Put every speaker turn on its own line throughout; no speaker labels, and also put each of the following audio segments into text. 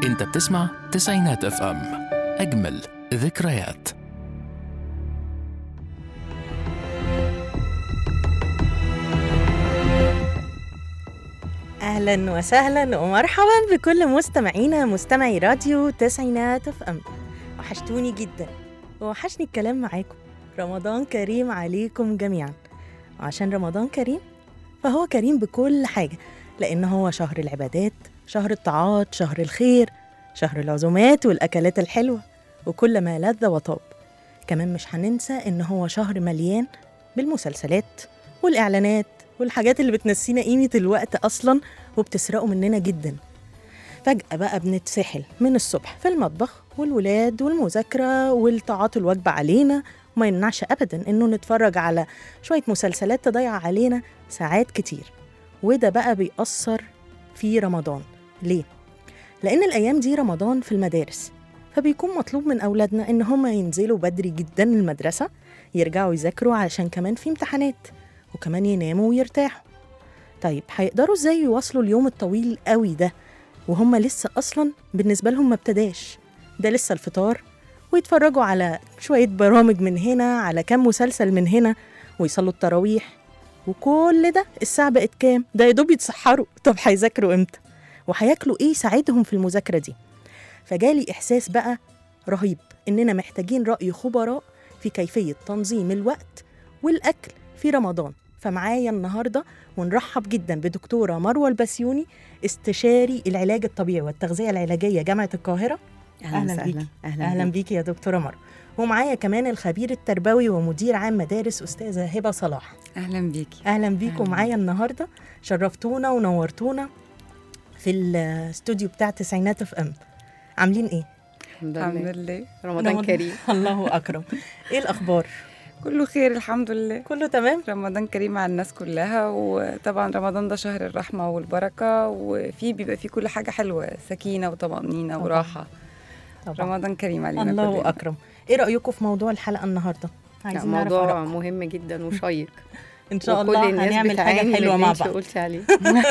انت بتسمع تسعينات اف ام اجمل ذكريات
اهلا وسهلا ومرحبا بكل مستمعينا مستمعي راديو تسعينات اف ام وحشتوني جدا ووحشني الكلام معاكم رمضان كريم عليكم جميعا وعشان رمضان كريم فهو كريم بكل حاجه لان هو شهر العبادات شهر الطاعات شهر الخير شهر العزومات والاكلات الحلوه وكل ما لذ وطاب كمان مش هننسى ان هو شهر مليان بالمسلسلات والاعلانات والحاجات اللي بتنسينا قيمه الوقت اصلا وبتسرقه مننا جدا فجأة بقى بنتسحل من الصبح في المطبخ والولاد والمذاكرة والطاعات الواجبة علينا وما يمنعش أبدا إنه نتفرج على شوية مسلسلات تضيع علينا ساعات كتير وده بقى بيأثر في رمضان ليه؟ لأن الأيام دي رمضان في المدارس فبيكون مطلوب من أولادنا إن هم ينزلوا بدري جدا المدرسة يرجعوا يذاكروا علشان كمان في امتحانات وكمان يناموا ويرتاحوا طيب هيقدروا ازاي يواصلوا اليوم الطويل قوي ده وهم لسه اصلا بالنسبه لهم ما ابتداش ده لسه الفطار ويتفرجوا على شويه برامج من هنا على كام مسلسل من هنا ويصلوا التراويح وكل ده الساعه بقت كام ده يا دوب يتسحروا طب هيذاكروا امتى وهياكلوا ايه يساعدهم في المذاكره دي فجالي احساس بقى رهيب اننا محتاجين راي خبراء في كيفيه تنظيم الوقت والاكل في رمضان فمعايا النهارده ونرحب جدا بدكتوره مروه البسيوني استشاري العلاج الطبيعي والتغذيه العلاجيه جامعه القاهره أهلاً
وسهلاً.
بيكي.
اهلا,
اهلا بيكي يا دكتوره مروه ومعايا كمان الخبير التربوي ومدير عام مدارس استاذه هبه صلاح
اهلا بيكي
اهلا بيكم
أهلاً.
معايا النهارده شرفتونا ونورتونا في الاستوديو بتاع تسعينات اف ام عاملين ايه
الحمد
الحمد
لله
لله
رمضان كريم
الله اكرم ايه الاخبار
كله خير الحمد لله
كله تمام
رمضان كريم على الناس كلها وطبعا رمضان ده شهر الرحمة والبركة وفيه بيبقى فيه كل حاجة حلوة سكينة وطمأنينة
طبعاً.
وراحة
طبعا
رمضان كريم علينا
الله
كلنا.
اكرم ايه رايكم في موضوع الحلقه النهارده
لا
عايزين نعرف
موضوع
آرائكم.
مهم جدا وشيق
ان شاء
وكل
الله
الناس
هنعمل
بتعاني
حاجه
من
حلوه
اللي
مع
انت
بعض
قلتي عليه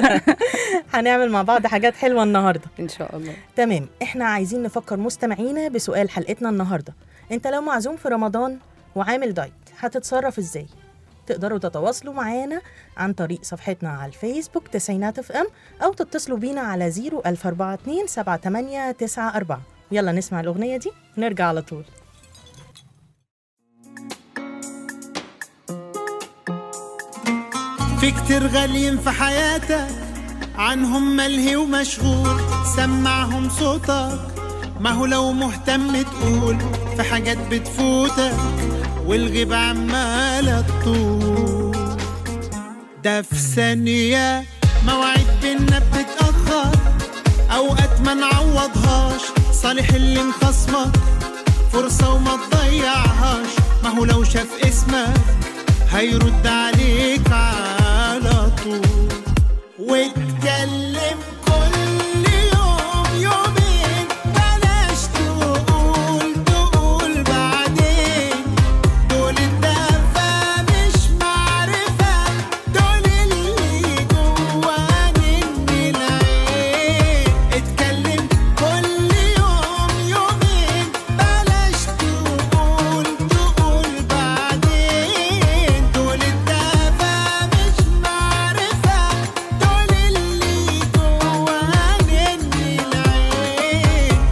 هنعمل مع بعض حاجات حلوه النهارده
ان شاء الله
تمام احنا عايزين نفكر مستمعينا بسؤال حلقتنا النهارده انت لو معزوم في رمضان وعامل دايت هتتصرف ازاي تقدروا تتواصلوا معانا عن طريق صفحتنا على الفيسبوك تسعينات اف ام او تتصلوا بينا على 01042 7894 يلا نسمع الاغنيه دي ونرجع على طول
في كتير غاليين في حياتك عنهم ملهي ومشغول سمعهم صوتك ما هو لو مهتم تقول في حاجات بتفوتك والغيبة عمالة تطول ده في ثانية مواعيد بينا بتتأخر أوقات ما نعوضهاش صالح اللي مخصمك فرصة وما تضيعهاش ما هو لو شاف اسمك هيرد عليك على طول واتكلم كل يوم يومين بلاش تقول تقول بعدين دول الدفا مش معرفة دول اللي جواني من العين اتكلم كل يوم يومين بلاش تقول تقول بعدين دول الدفا مش معرفة دول اللي جواني من العين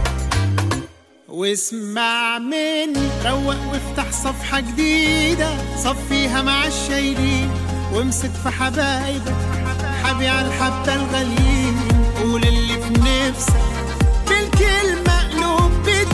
واسمع مني روق وافتح صفحة جديدة صفيها مع الشايلين وامسك في حبايبك حبي على الحبة الغاليين قول اللي في نفسك بالكلمة قلوب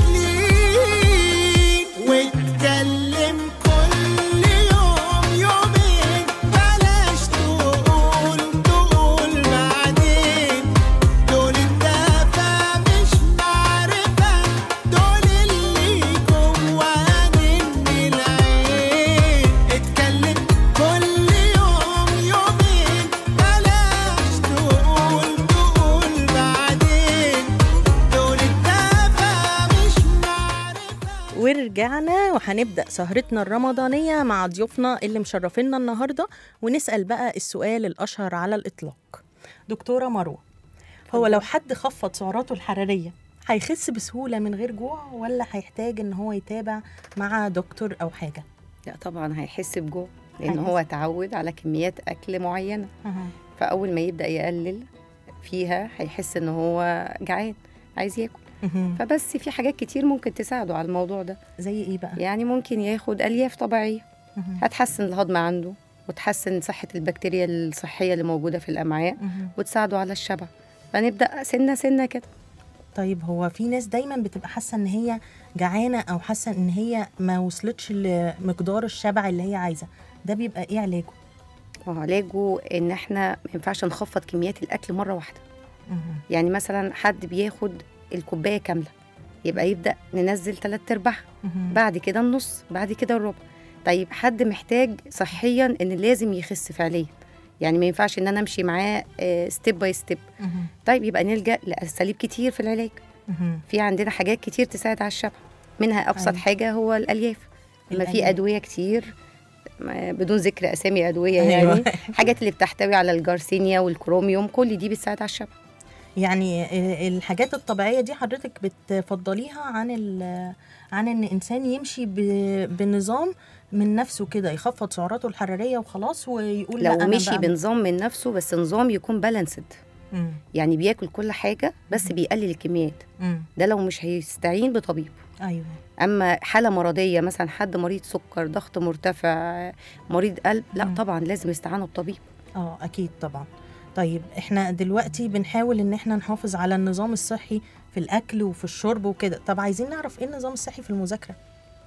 بتلين واتكلم كل يوم يومين بلاش تقول تقول بعدين دول الدافع مش معرفة دول اللي جواني من العين اتكلم كل يوم يومين بلاش تقول تقول بعدين دول الدافع مش معرفة
ورجعنا وهنبدأ سهرتنا الرمضانية مع ضيوفنا اللي مشرفينا النهاردة ونسأل بقى السؤال الأشهر على الإطلاق دكتورة مروة هو لو حد خفض سعراته الحرارية هيخس بسهوله من غير جوع ولا هيحتاج ان هو يتابع مع دكتور او حاجه
لا طبعا هيحس بجوع لان
هيحس.
هو اتعود على كميات اكل معينه فاول ما يبدا يقلل فيها هيحس ان هو جعان عايز ياكل
مهم.
فبس في حاجات كتير ممكن تساعده على الموضوع ده
زي ايه بقى
يعني ممكن ياخد الياف طبيعيه
مهم.
هتحسن الهضم عنده وتحسن صحه البكتيريا الصحيه اللي موجوده في الامعاء
مهم.
وتساعده على الشبع فنبدا سنه سنه كده
طيب هو في ناس دايما بتبقى حاسه ان هي جعانه او حاسه ان هي ما وصلتش لمقدار الشبع اللي هي عايزه ده بيبقى ايه علاجه
وعلاجه ان احنا ما ينفعش نخفض كميات الاكل مره واحده
مهم.
يعني مثلا حد بياخد الكوبايه كامله يبقى يبدا ننزل ثلاث ارباعها
مهم.
بعد كده النص بعد كده الربع طيب حد محتاج صحيا ان لازم يخس فعليا يعني ما ينفعش ان انا امشي معاه ستيب باي ستيب
مهم.
طيب يبقى نلجا لاساليب كتير في العلاج
مهم.
في عندنا حاجات كتير تساعد على الشبع منها ابسط
أيوة.
حاجه هو الالياف ما
الألياف.
في ادويه كتير ما- بدون ذكر اسامي ادويه
أيوة.
يعني حاجات اللي بتحتوي على الجارسينيا والكروميوم كل دي بتساعد على الشبع
يعني ال- الحاجات الطبيعيه دي حضرتك بتفضليها عن ال- عن ان انسان يمشي ب- بنظام من نفسه كده يخفض سعراته الحراريه وخلاص ويقول لا
لو
أنا
مشي
بقى-
بنظام من نفسه بس نظام يكون بالانسد
مم.
يعني بياكل كل حاجه بس بيقلل الكميات
مم.
ده لو مش هيستعين بطبيب
ايوه
اما حاله مرضيه مثلا حد مريض سكر ضغط مرتفع مريض قلب لا
مم.
طبعا لازم يستعانوا بطبيب
اه اكيد طبعا طيب احنا دلوقتي بنحاول ان احنا نحافظ على النظام الصحي في الاكل وفي الشرب وكده طب عايزين نعرف ايه النظام الصحي في المذاكره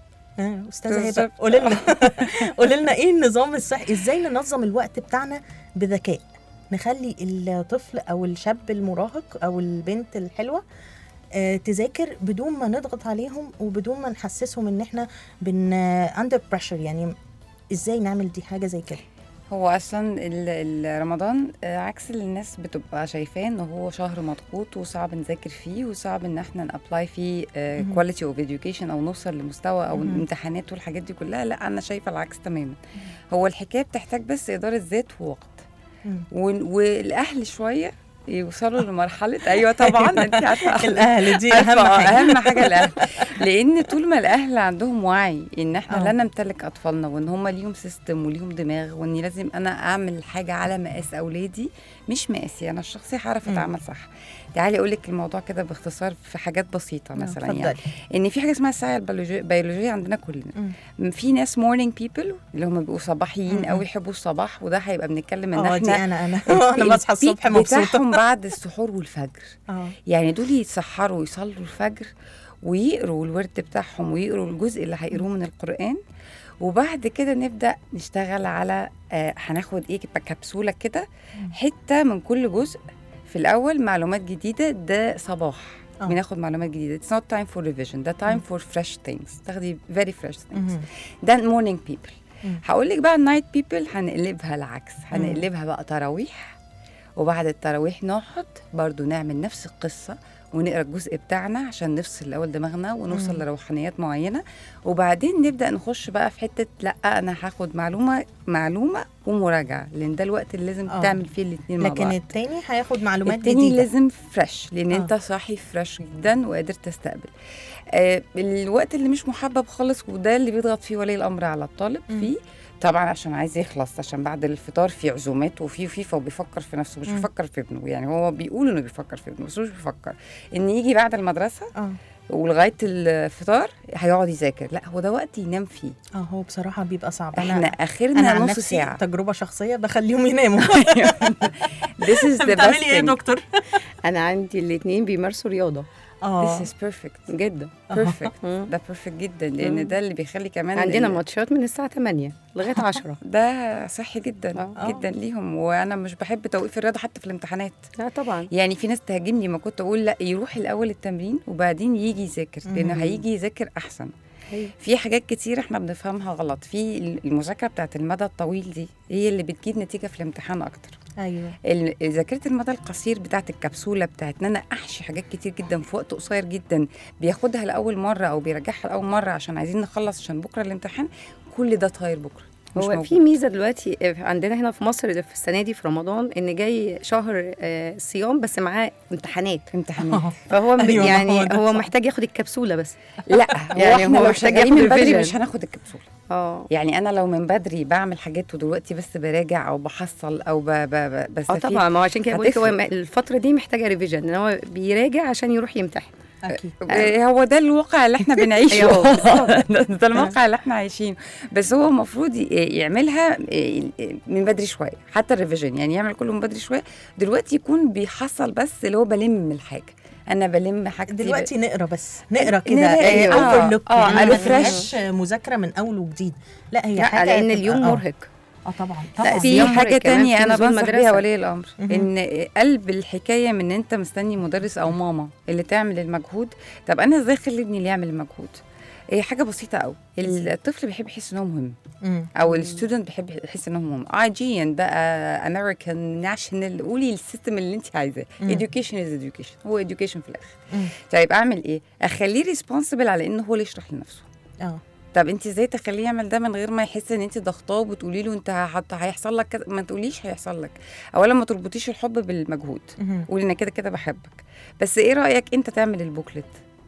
ها استاذه هبه
بالظبط.
قولي لنا قولي لنا ايه النظام الصحي ازاي ننظم الوقت بتاعنا بذكاء نخلي الطفل او الشاب المراهق او البنت الحلوه آه، تذاكر بدون ما نضغط عليهم وبدون ما نحسسهم ان احنا بن اندر بريشر يعني ازاي نعمل دي حاجه زي كده
هو اصلا ال- ال- رمضان آه، عكس اللي الناس بتبقى شايفاه ان هو شهر مضغوط وصعب نذاكر فيه وصعب ان احنا نابلاي فيه
مهم.
كواليتي اوف education او نوصل لمستوى او
مهم.
الامتحانات والحاجات دي كلها لا انا شايفه العكس تماما هو الحكايه بتحتاج بس اداره ذات ووقت
مم.
وال- والاهل شويه يوصلوا لمرحله ايوه طبعا انت عارفه
الاهل دي
عارفة،
اهم
آه،
حاجه
اهم حاجه الاهل لان طول ما الاهل عندهم وعي ان احنا
آه.
لا نمتلك اطفالنا وان هم ليهم سيستم وليهم دماغ واني لازم انا اعمل حاجه على مقاس اولادي مش مقاسي انا الشخصي هعرف
مم.
اتعامل صح تعالي اقول لك الموضوع كده باختصار في حاجات بسيطه مثلا يعني
اتفضلي
ان في حاجه اسمها الساعه البيولوجيه البيولوجية عندنا كلنا
مم.
في ناس مورنينج بيبل اللي هم بيبقوا صباحيين
مم.
قوي يحبوا الصباح وده هيبقى بنتكلم ان
اه دي
احنا
انا انا انا بصحى الصبح
البيك
مبسوطه
بتاعهم بعد السحور والفجر
اه
يعني دول يتسحروا ويصلوا الفجر ويقروا الورد بتاعهم ويقروا الجزء اللي هيقروه من القرآن وبعد كده نبدأ نشتغل على آه هناخد ايه كده كبسولة كده حتة من كل جزء في الأول معلومات جديدة ده صباح
آه.
بناخد معلومات جديدة it's not time for revision ده time for fresh things تاخدي very fresh things
مهم.
ده morning people
مم.
هقول لك بقى النايت بيبل هنقلبها العكس هنقلبها بقى تراويح وبعد التراويح نقعد برضو نعمل نفس القصة ونقرا الجزء بتاعنا عشان نفصل الاول دماغنا ونوصل
مم.
لروحانيات معينه وبعدين نبدا نخش بقى في حته لا انا هاخد معلومه معلومه ومراجعه لان ده الوقت اللي لازم
آه.
تعمل فيه الاثنين مع
لكن
بعض
التاني هياخد معلومات
التاني
جديده
لازم فريش لان
آه.
انت صاحي فريش جدا وقادر تستقبل آه الوقت اللي مش محبب خالص وده اللي بيضغط فيه ولي الامر على الطالب
مم.
فيه طبعا عشان عايز يخلص عشان بعد الفطار في عزومات وفي وفي فبيفكر في نفسه مش
مم.
بيفكر في ابنه يعني هو بيقول انه بيفكر في ابنه بس هو مش بيفكر ان يجي بعد المدرسه
اه
ولغايه الفطار هيقعد يذاكر لا هو ده وقت ينام فيه
اه هو بصراحه بيبقى صعب
احنا
انا
اخرنا
انا عن
نص
نفسي
ساعه
تجربه شخصيه بخليهم يناموا
this is the best
بتعملي ايه يا
thing
دكتور
انا عندي الاثنين بيمارسوا رياضه
اه
this is perfect
جدا
perfect
مم.
ده perfect جدا لان
مم.
ده اللي بيخلي كمان
عندنا
ال-
ماتشات من الساعه 8 لغايه 10
ده صحي جدا
آه.
جدا ليهم وانا مش بحب توقيف الرياضه حتى في الامتحانات
لا طبعا
يعني في ناس تهاجمني ما كنت اقول لا يروح الاول التمرين وبعدين يجي يذاكر لانه
مم.
هيجي يذاكر احسن
أيوة.
في حاجات كتير احنا بنفهمها غلط في المذاكره بتاعت المدى الطويل دي هي اللي بتجيب نتيجه في الامتحان اكتر
ايوه
ال- ذاكره المدى القصير بتاعت الكبسوله بتاعت ان انا احشي حاجات كتير جدا في وقت قصير جدا بياخدها لاول مره او بيرجعها لاول مره عشان عايزين نخلص عشان بكره الامتحان كل ده طاير بكره مش
هو
موجود
في ميزه دلوقتي عندنا هنا في مصر في السنه دي في رمضان ان جاي شهر آه، صيام بس معاه امتحانات
امتحانات
فهو م-
أيوة، ما
يعني
هو ده
هو
صح.
محتاج ياخد الكبسوله بس
لا
يعني
يعني احنا
هو
لو
محتاج
شغالين
ياخد
من بدري
ريفيجن.
مش هناخد الكبسوله
اه
يعني انا لو من بدري بعمل حاجات ودلوقتي بس براجع او بحصل او ب ب ب
اه
بستفيد
طبعا ما هو عشان كده بقول لك هو
هتفرق.
م- الفتره دي محتاجه ريفيجن ان هو بيراجع عشان يروح يمتحن
اكيد
آه، هو ده الواقع اللي احنا بنعيشه
أيوة،
ده ده الواقع اللي احنا عايشينه بس هو المفروض ي- يعملها آه، من بدري شويه حتى الريفيجن يعني يعمل كله من بدري شويه دلوقتي يكون بيحصل بس اللي هو بلم الحاجه انا بلم حاجتي
دلوقتي نقرا بس نقرا كده
نقرا،
آه،
آه،
overlook
آه،
يعني ما
refresh.
فيهاش مذاكره من اول وجديد لا هي
لا
حاجه
لان
تبقى-
اليوم
آه.
مرهق
اه طبعا
لا،
طبعا
في
اليوم
حاجه
مرهق كمان
تانية
في
انا
نزول
بنصح بيها
مدرسة.
ولي الامر
مهم.
ان قلب الحكايه من ان انت مستني مدرس او ماما اللي تعمل المجهود طب انا ازاي اخلي ابني اللي يعمل المجهود هي حاجه بسيطه قوي الطفل بيحب يحس ان هو مهم
مم.
او الستودنت بيحب يحس ان هو مهم اي جي ان بقى امريكان ناشونال قولي السيستم اللي انت عايزاه
مم.
education از education هو education في الاخر
مم.
طيب اعمل ايه اخليه ريسبونسبل على انه هو اللي يشرح لنفسه
اه
طب انت ازاي تخليه يعمل ده من غير ما يحس ان انت ضغطاه وبتقولي له انت هت- هيحصل لك كذا ما تقوليش هيحصل لك اولا ما تربطيش الحب بالمجهود
مهم.
قولي انا كده كده بحبك بس ايه رايك انت تعمل البوكلت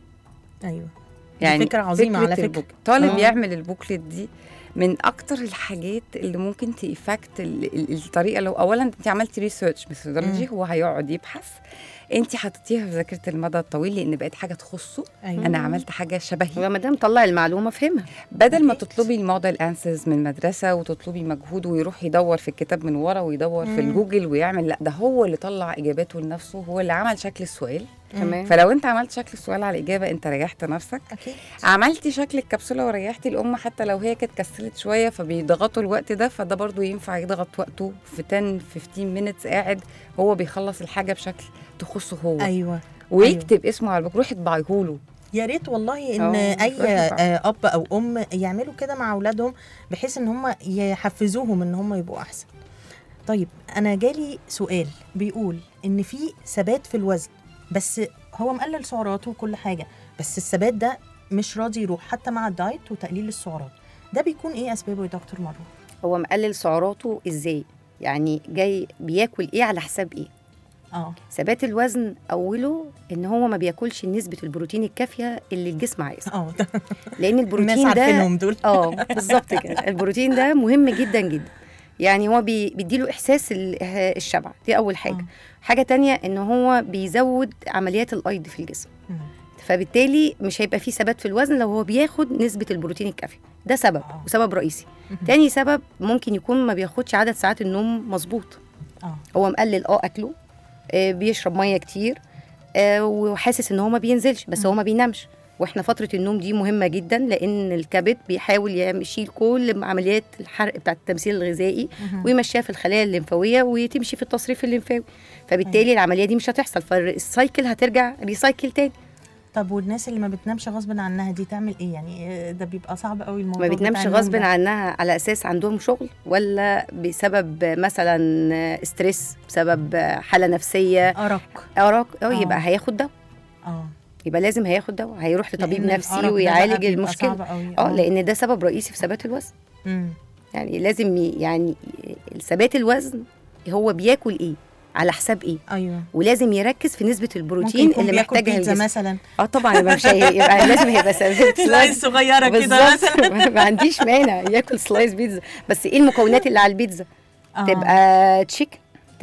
ايوه
يعني
يعني فكره عظيمه على فكره
البوك... طالب
آه.
يعمل البوكلت دي من اكتر الحاجات اللي ممكن تيفكت ال- ال- الطريقه لو اولا انت عملتي ريسيرش ميثودولوجي هو هيقعد يبحث انت حطيتيها في ذاكره المدى الطويل لان بقت حاجه تخصه
ايوه
انا عملت حاجه شبهي
هو ما دام طلع المعلومه فهمها
بدل ما
أكيد.
تطلبي الموديل انسرز من المدرسه وتطلبي مجهود ويروح يدور في الكتاب من ورا ويدور في
مم.
الجوجل ويعمل لا ده هو اللي طلع اجاباته لنفسه هو اللي عمل شكل السؤال
تمام
فلو انت عملت شكل السؤال على الاجابه انت ريحت نفسك
اكيد
عملتي شكل الكبسوله وريحتي الام حتى لو هي كانت كسلت شويه فبيضغطوا الوقت ده فده برضو ينفع يضغط وقته في 10 15 مينتس قاعد هو بيخلص الحاجه بشكل تخصه هو
ايوه
ويكتب اسمه على البوك روحي اطبعيهوله
يا ريت والله ان
آه،
اي
فاهمة.
آه، اب او ام يعملوا كده مع اولادهم بحيث ان هم يحفزوهم ان هم يبقوا احسن طيب انا جالي سؤال بيقول ان في ثبات في الوزن بس هو مقلل سعراته وكل حاجه بس الثبات ده مش راضي يروح حتى مع الدايت وتقليل السعرات ده بيكون ايه اسبابه يا دكتور مروه
هو مقلل سعراته ازاي يعني جاي بياكل ايه على حساب ايه
اه
ثبات الوزن اوله ان هو ما بياكلش نسبه البروتين الكافيه اللي الجسم عايزها
اه
لان
الناس
البروتين ده
عارفينهم دول
اه بالظبط كده البروتين ده مهم جدا جدا يعني هو بي بيديله احساس ال- آه، الشبع دي اول حاجه
آه.
حاجه تانية ان هو بيزود عمليات الايض في الجسم
مم.
فبالتالي مش هيبقى فيه ثبات في الوزن لو هو بياخد نسبه البروتين الكافيه ده سبب
آه.
وسبب رئيسي
مهم.
تاني سبب ممكن يكون ما بياخدش عدد ساعات النوم مظبوط
اه
هو مقلل اه اكله آه بيشرب ميه كتير آه وحاسس ان هو ما بينزلش بس هو ما بينامش واحنا فتره النوم دي مهمه جدا لان الكبد بيحاول يعمل- يشيل كل عمليات الحرق بتاعه التمثيل الغذائي
مهم.
ويمشيها في الخلايا الليمفاويه وتمشي في التصريف الليمفاوي فبالتالي العمليه دي مش هتحصل فالسايكل هترجع ريسايكل تاني
طب والناس اللي ما بتنامش غصب عنها دي تعمل ايه يعني آه، ده بيبقى صعب قوي الموضوع
ما بتنامش
بتاع النوم
غصب
ده.
عنها على اساس عندهم شغل ولا بسبب مثلا ستريس بسبب حاله نفسيه
ارق
ارق اه
آه.
يبقى هياخد دواء
اه
يبقى لازم هياخد دواء هيروح لطبيب
لأن
نفسي
الأرق ده
ويعالج
بقى بيبقى
المشكله
صعب قوي.
اه لان ده سبب رئيسي في ثبات الوزن
مم.
يعني لازم ي- يعني ثبات الوزن هو بياكل ايه على حساب ايه
ايوه
ولازم يركز في نسبه
ممكن
البروتين
يكون
اللي
بياكل
محتاجها
بيتزا
الجسم
مثلا
اه طبعا يبقى مش هي- يبقى لازم هيبقى ثبات
سلايس صغيره كده
بالظبط
مثلا
ما عنديش مانع ياكل سلايس بيتزا بس ايه المكونات اللي على البيتزا
آه.
تبقى تشيكن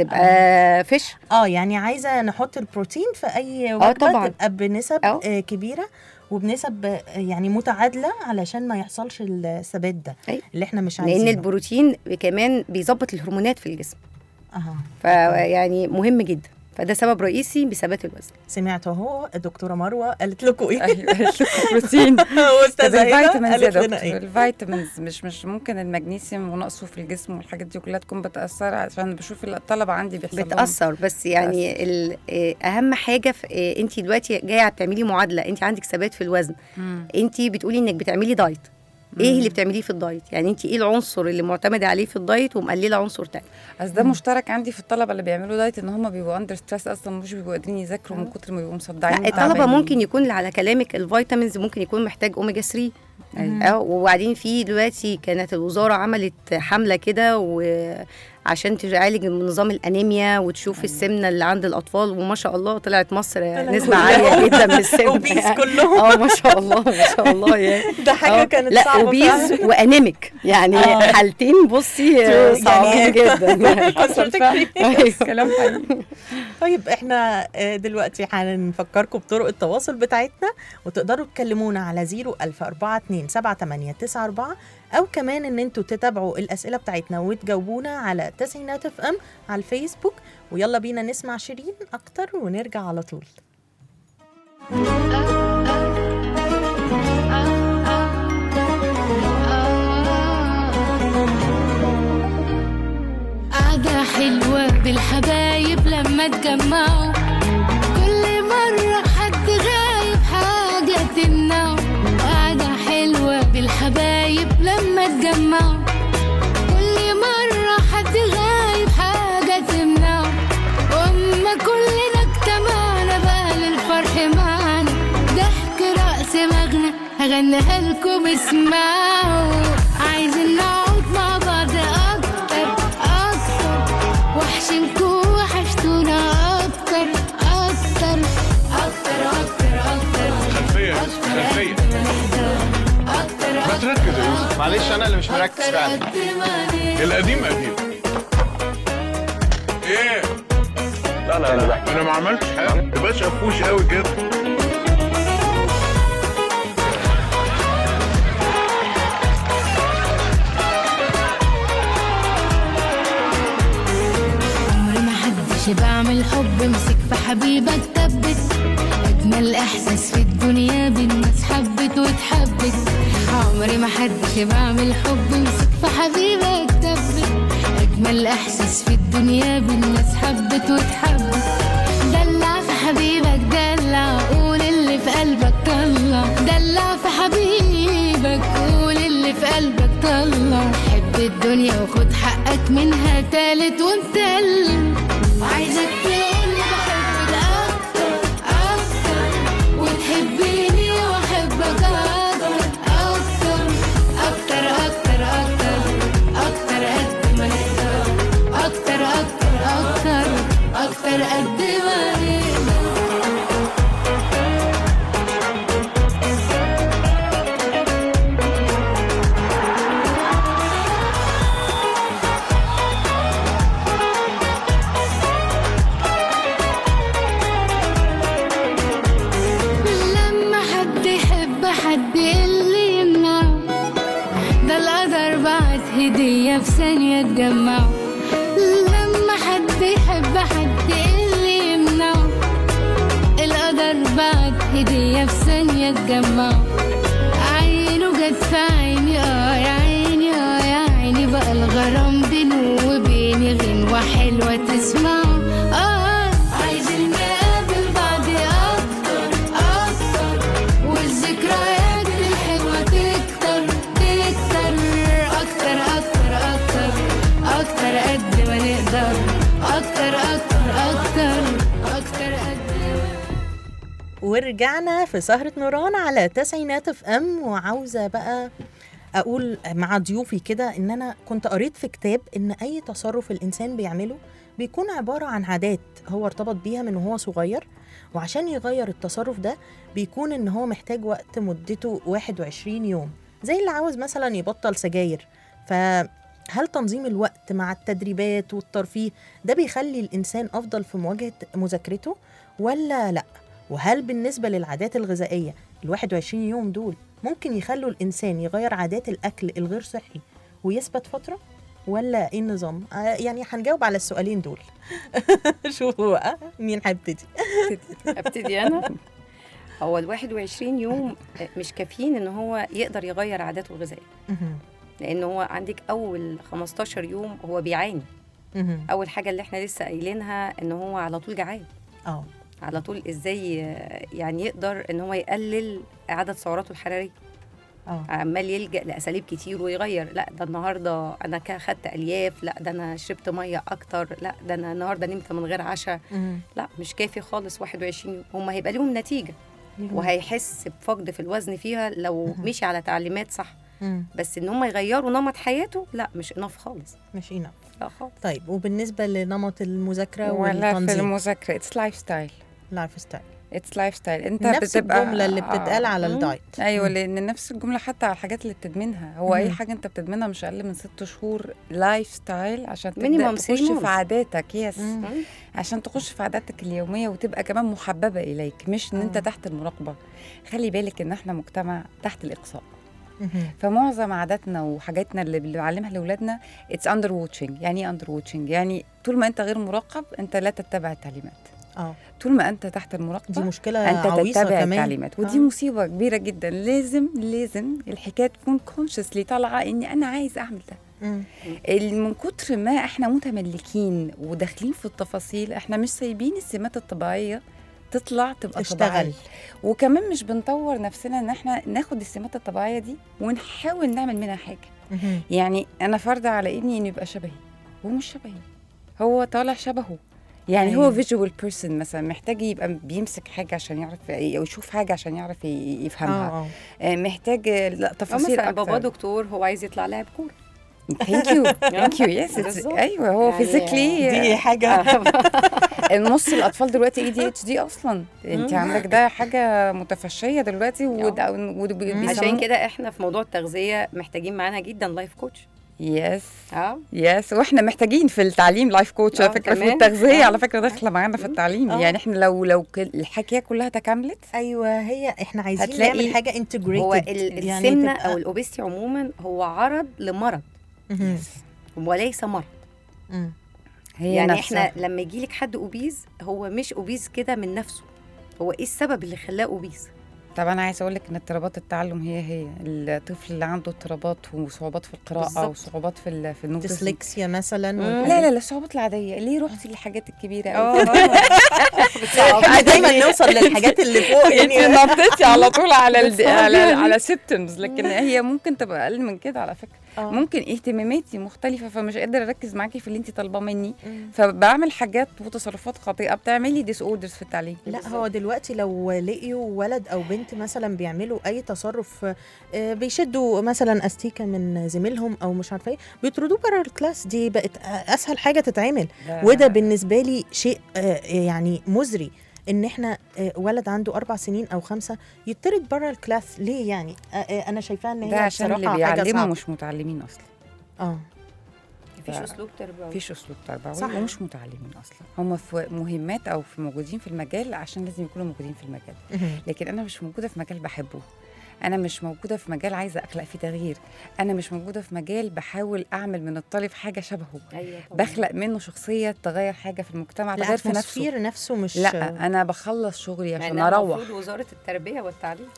تبقى فيش
اه يعني عايزه نحط البروتين في اي وجبه
طبعاً.
تبقى بنسب
آه.
آه كبيره وبنسب آه، يعني متعادله علشان ما يحصلش الثبات ده
أيوة.
اللي احنا مش
لان
عايزينه
البروتين كمان بيظبط الهرمونات في الجسم
اها
فيعني مهم جدا فده سبب رئيسي بثبات الوزن
سمعتوا اهو الدكتوره مروه قالت لكم ايه
ايوه بروتين طب
استاذه هبه
الفيتامينز يا
قالت لنا
دكتور
ايه
الفيتامينز مش مش ممكن المغنيسيوم ونقصه في الجسم والحاجات دي كلها تكون بتاثر عشان بشوف الطلبه عندي بيحصل لهم
بتاثر بس يعني ال- آه، اهم حاجه في انت دلوقتي جايه بتعملي معادله انت عندك ثبات في الوزن
مم.
انت بتقولي انك بتعملي دايت ايه اللي بتعمليه في الدايت يعني انت ايه العنصر اللي معتمده عليه في الدايت ومقلله عنصر تاني
بس ده مشترك عندي في الطلبه اللي بيعملوا دايت ان هم بيبقوا اندر ستريس اصلا مش بيبقوا قادرين يذاكروا من كتر ما بيبقوا مصدعين
لا الطلبه
وتعبانين.
ممكن يكون على كلامك الفيتامينز ممكن يكون محتاج اوميجا 3
أيوة.
اه وبعدين في دلوقتي كانت الوزاره عملت حمله كده وعشان تعالج من نظام الانيميا وتشوف السمنه اللي عند الاطفال وما شاء الله طلعت مصر نسبه
كلهم.
عاليه جدا من السمنه
اوبيس
يعني.
كلهم
اه ما شاء الله ما شاء الله يعني
ده حاجه
آه،
كانت
لا
صعبه
اوبيز
فعلاً.
وانيميك يعني
آه.
حالتين بصي آه،
يعني-
صعبين جدا
حصل فعلاً.
أيوة.
كلام حقيقي
طيب احنا آه، دلوقتي هنفكركم بطرق التواصل بتاعتنا وتقدروا تكلمونا على 01042 او كمان ان انتوا تتابعوا الاسئله بتاعتنا وتجاوبونا على تسعينات اف ام على الفيسبوك ويلا بينا نسمع شيرين اكتر ونرجع على طول
قعدة حلوة بالحبايب لما تجمعوا كل مرة حد غايب حاجة تمنعه قعدة حلوة بالحبايب لما تجمعوا كل مرة حد غايب حاجة تمنعه وأما كلنا اجتمعنا بقى للفرح معانا ضحك رقص مغنى هغنيها لكم اسمعوا عايزين نقعد مع بعض أكتر أكتر وحشنكوا وحشتونا أكتر أكتر أكتر أكتر أكتر
خلفية
أكتر
خلفية
قد ما نقدر أكتر
ما
أكتر
تركز يا يوسف
معلش انا اللي مش مركز
أكتر
فعلا
قد ما نقدر
القديم قديم ايه لا لا لا انا ما عملتش حاجه ما تبقاش قفوش قوي كده
عمري ما حدش بعمل حب مسك في حبيبك ثبت اجمل احساس في الدنيا بالناس حبت واتحبت عمري ما حدش بعمل حب مسك في حبيبك ثبت اجمل احساس في الدنيا بالناس حبت واتحبت دلع في حبيبك دلع قول اللي في قلبك طلع دلع في حبيبك قول اللي في قلبك طلع حب الدنيا وخد حقك منها تالت ومتل وعايزك تقول بحبك اكتر اكتر وتحبيني واحبك اكتر اكتر اكتر اكتر اكتر اكتر قد ما نقدر اكتر اكتر اكتر اكتر قد ما نقدر لما حد يحب حد اللي يمنعه ده القدر بعت هدية في ثانية تجمعه لما حد يحب حد اللي يمنعه القدر بعت هدية في ثانية تجمعه عينه جت في عيني اه يا عيني اه يا عيني بقى الغرام بينه وبيني غنوة حلوة تسمعه اه عايزين نقابل بعض اكتر اكتر والذكريات الحلوة تكتر تكتر اكتر اكتر اكتر اكتر قد ما نقدر اكتر اكتر اكتر اكتر قد ما
ورجعنا في سهرة نوران على تسعينات اف ام وعاوزة بقى اقول مع ضيوفي كده ان انا كنت قريت في كتاب ان اي تصرف الانسان بيعمله بيكون عبارة عن عادات هو ارتبط بيها من وهو صغير وعشان يغير التصرف ده بيكون ان هو محتاج وقت مدته 21 يوم زي اللي عاوز مثلا يبطل سجاير فهل تنظيم الوقت مع التدريبات والترفيه ده بيخلي الانسان افضل في مواجهة مذاكرته ولا لا وهل بالنسبة للعادات الغذائية ال 21 يوم دول ممكن يخلوا الإنسان يغير عادات الأكل الغير صحي ويثبت فترة؟ ولا ايه النظام؟ آه يعني هنجاوب على السؤالين دول. شوفوا بقى مين هيبتدي؟
ابتدي انا هو ال 21 يوم مش كافيين ان هو يقدر يغير عاداته الغذائيه
مهم.
لان هو عندك اول 15 يوم هو بيعاني
مهم.
اول حاجه اللي احنا لسه قايلينها ان هو على طول جعان
اه
على طول ازاي يعني يقدر ان هو يقلل عدد سعراته الحراريه
اه
عمال يلجأ لأساليب كتير ويغير لا ده النهارده أنا كا- خدت ألياف لا ده أنا شربت مية أكتر لا ده أنا النهارده نمت من غير عشاء
مم.
لا مش كافي خالص 21 يوم هم هيبقى لهم نتيجة
ليهم-
وهيحس بفقد في الوزن فيها لو
مهم.
مشي على تعليمات صح
مم.
بس ان هم يغيروا نمط حياته لا مش اناف خالص
مش enough
لا خالص
طيب وبالنسبه لنمط المذاكره
ولا في
والتنظيم
المذاكره اتس لايف ستايل
لايف ستايل
اتس لايف ستايل انت
نفس
بتبقى
الجمله اللي بتتقال
آه.
على
مم.
الدايت
ايوه
مم.
لان نفس الجمله حتى على الحاجات اللي بتدمنها هو اي
مم.
حاجه انت بتدمنها مش اقل من ست شهور لايف ستايل عشان تبدا
Minimum
تخش
three months.
في عاداتك يس
مم.
عشان تخش في عاداتك اليوميه وتبقى كمان محببه اليك مش ان انت
آه.
تحت المراقبه خلي بالك ان احنا مجتمع تحت الاقصاء
مهم.
فمعظم عاداتنا وحاجاتنا اللي بنعلمها لاولادنا اتس اندر ووتشنج يعني ايه اندر ووتشنج يعني طول ما انت غير مراقب انت لا تتبع التعليمات
اه
طول ما انت تحت المراقبه
دي مشكله
انت
عويصه
تتبع
كمان
التعليمات ودي
آه.
مصيبه كبيره جدا لازم لازم الحكايه تكون كونشسلي طالعه اني انا عايز اعمل ده
مم.
ال- من كتر ما احنا متملكين وداخلين في التفاصيل احنا مش سايبين السمات الطبيعيه تطلع تبقى
تشتغل
طبيعية. وكمان مش بنطور نفسنا ان احنا ناخد السمات الطبيعيه دي ونحاول نعمل منها حاجه
مهم.
يعني انا فرض على ابني انه يبقى شبهي هو مش شبهي هو طالع شبهه يعني
أيوة.
هو فيجوال بيرسون مثلا محتاج يبقى بيمسك حاجه عشان يعرف او يشوف حاجه عشان يعرف ي- يفهمها
اه اه
آه محتاج آه، لا
أو
تفاصيل
مثلا بابا
اكتر
دكتور هو عايز يطلع لاعب كوره
ثانك يو ثانك يو يس
بالظبط.
ايوه هو
يعني
فيزيكلي
دي حاجه
نص الاطفال دلوقتي اي دي اتش دي اصلا انت عندك ده حاجه متفشيه دلوقتي وده- ود- بيسموه-
عشان كده احنا في موضوع التغذيه محتاجين معانا جدا لايف كوتش
يس
اه
يس واحنا محتاجين في التعليم لايف كوتش على
آه،
فكره في
كمان.
التغذيه
آه.
على فكره داخله معانا في التعليم
آه.
يعني احنا لو لو كل- الحكايه كلها تكملت
ايوه هي احنا عايزين
هتلاقي
نعمل حاجه انتجريتد
هو ال- السمنه او الاوبستي عموما هو عرض لمرض وليس مرض
هي
يعني
نفسها.
احنا لما يجي لك حد اوبيز هو مش اوبيز كده من نفسه هو ايه السبب اللي خلاه اوبيز
طب انا عايزه اقول لك ان اضطرابات التعلم هي هي الطفل اللي عنده اضطرابات وصعوبات في القراءه
بالظبط.
وصعوبات في ال- في النوتس
ديسلكسيا مثلا
مم.
والحاجات
لا لا لا الصعوبات العاديه ليه رحتي للحاجات الكبيره
اه
قوي
احنا دايما نوصل للحاجات اللي فوق
انت
يعني
نطيتي على طول على ال
بتصعبي
على
عليه.
على سيبتمز لكن هي ممكن تبقى اقل من كده على فكره
آه.
ممكن اهتماماتي مختلفه فمش قادره اركز معاكي في اللي انت طالباه مني
مم.
فبعمل حاجات وتصرفات خاطئه بتعملي ديس اوردرز في التعليم
لا هو دلوقتي لو لقيوا ولد او بنت مثلا بيعملوا اي تصرف آه، بيشدوا مثلا استيكه من زميلهم او مش عارفه ايه بيطردوه بره الكلاس دي بقت آه، اسهل حاجه تتعمل وده بالنسبه لي شيء آه، يعني مزري ان احنا آه، ولد عنده اربع سنين او خمسه يطرد بره الكلاس ليه يعني آه، آه، انا شايفاها ان هي
ده عشان اللي
بصراحة حاجة
بيعلموا
صعبة.
مش متعلمين اصلا
اه
مفيش اسلوب تربوي
مفيش اسلوب تربوي
صح.
ومش متعلمين اصلا هم في مهمات او في موجودين في المجال عشان لازم يكونوا موجودين في المجال
مهم.
لكن انا مش موجوده في مجال بحبه انا مش موجوده في مجال عايزه اخلق فيه تغيير انا مش موجوده في مجال بحاول اعمل من الطالب حاجه شبهه
ايوه طبعاً.
بخلق منه شخصيه تغير حاجه في المجتمع تغير في نفسه
الاتموسفير نفسه مش
لا انا بخلص شغلي
مع
عشان
إنها
اروح
المفروض وزاره التربيه والتعليم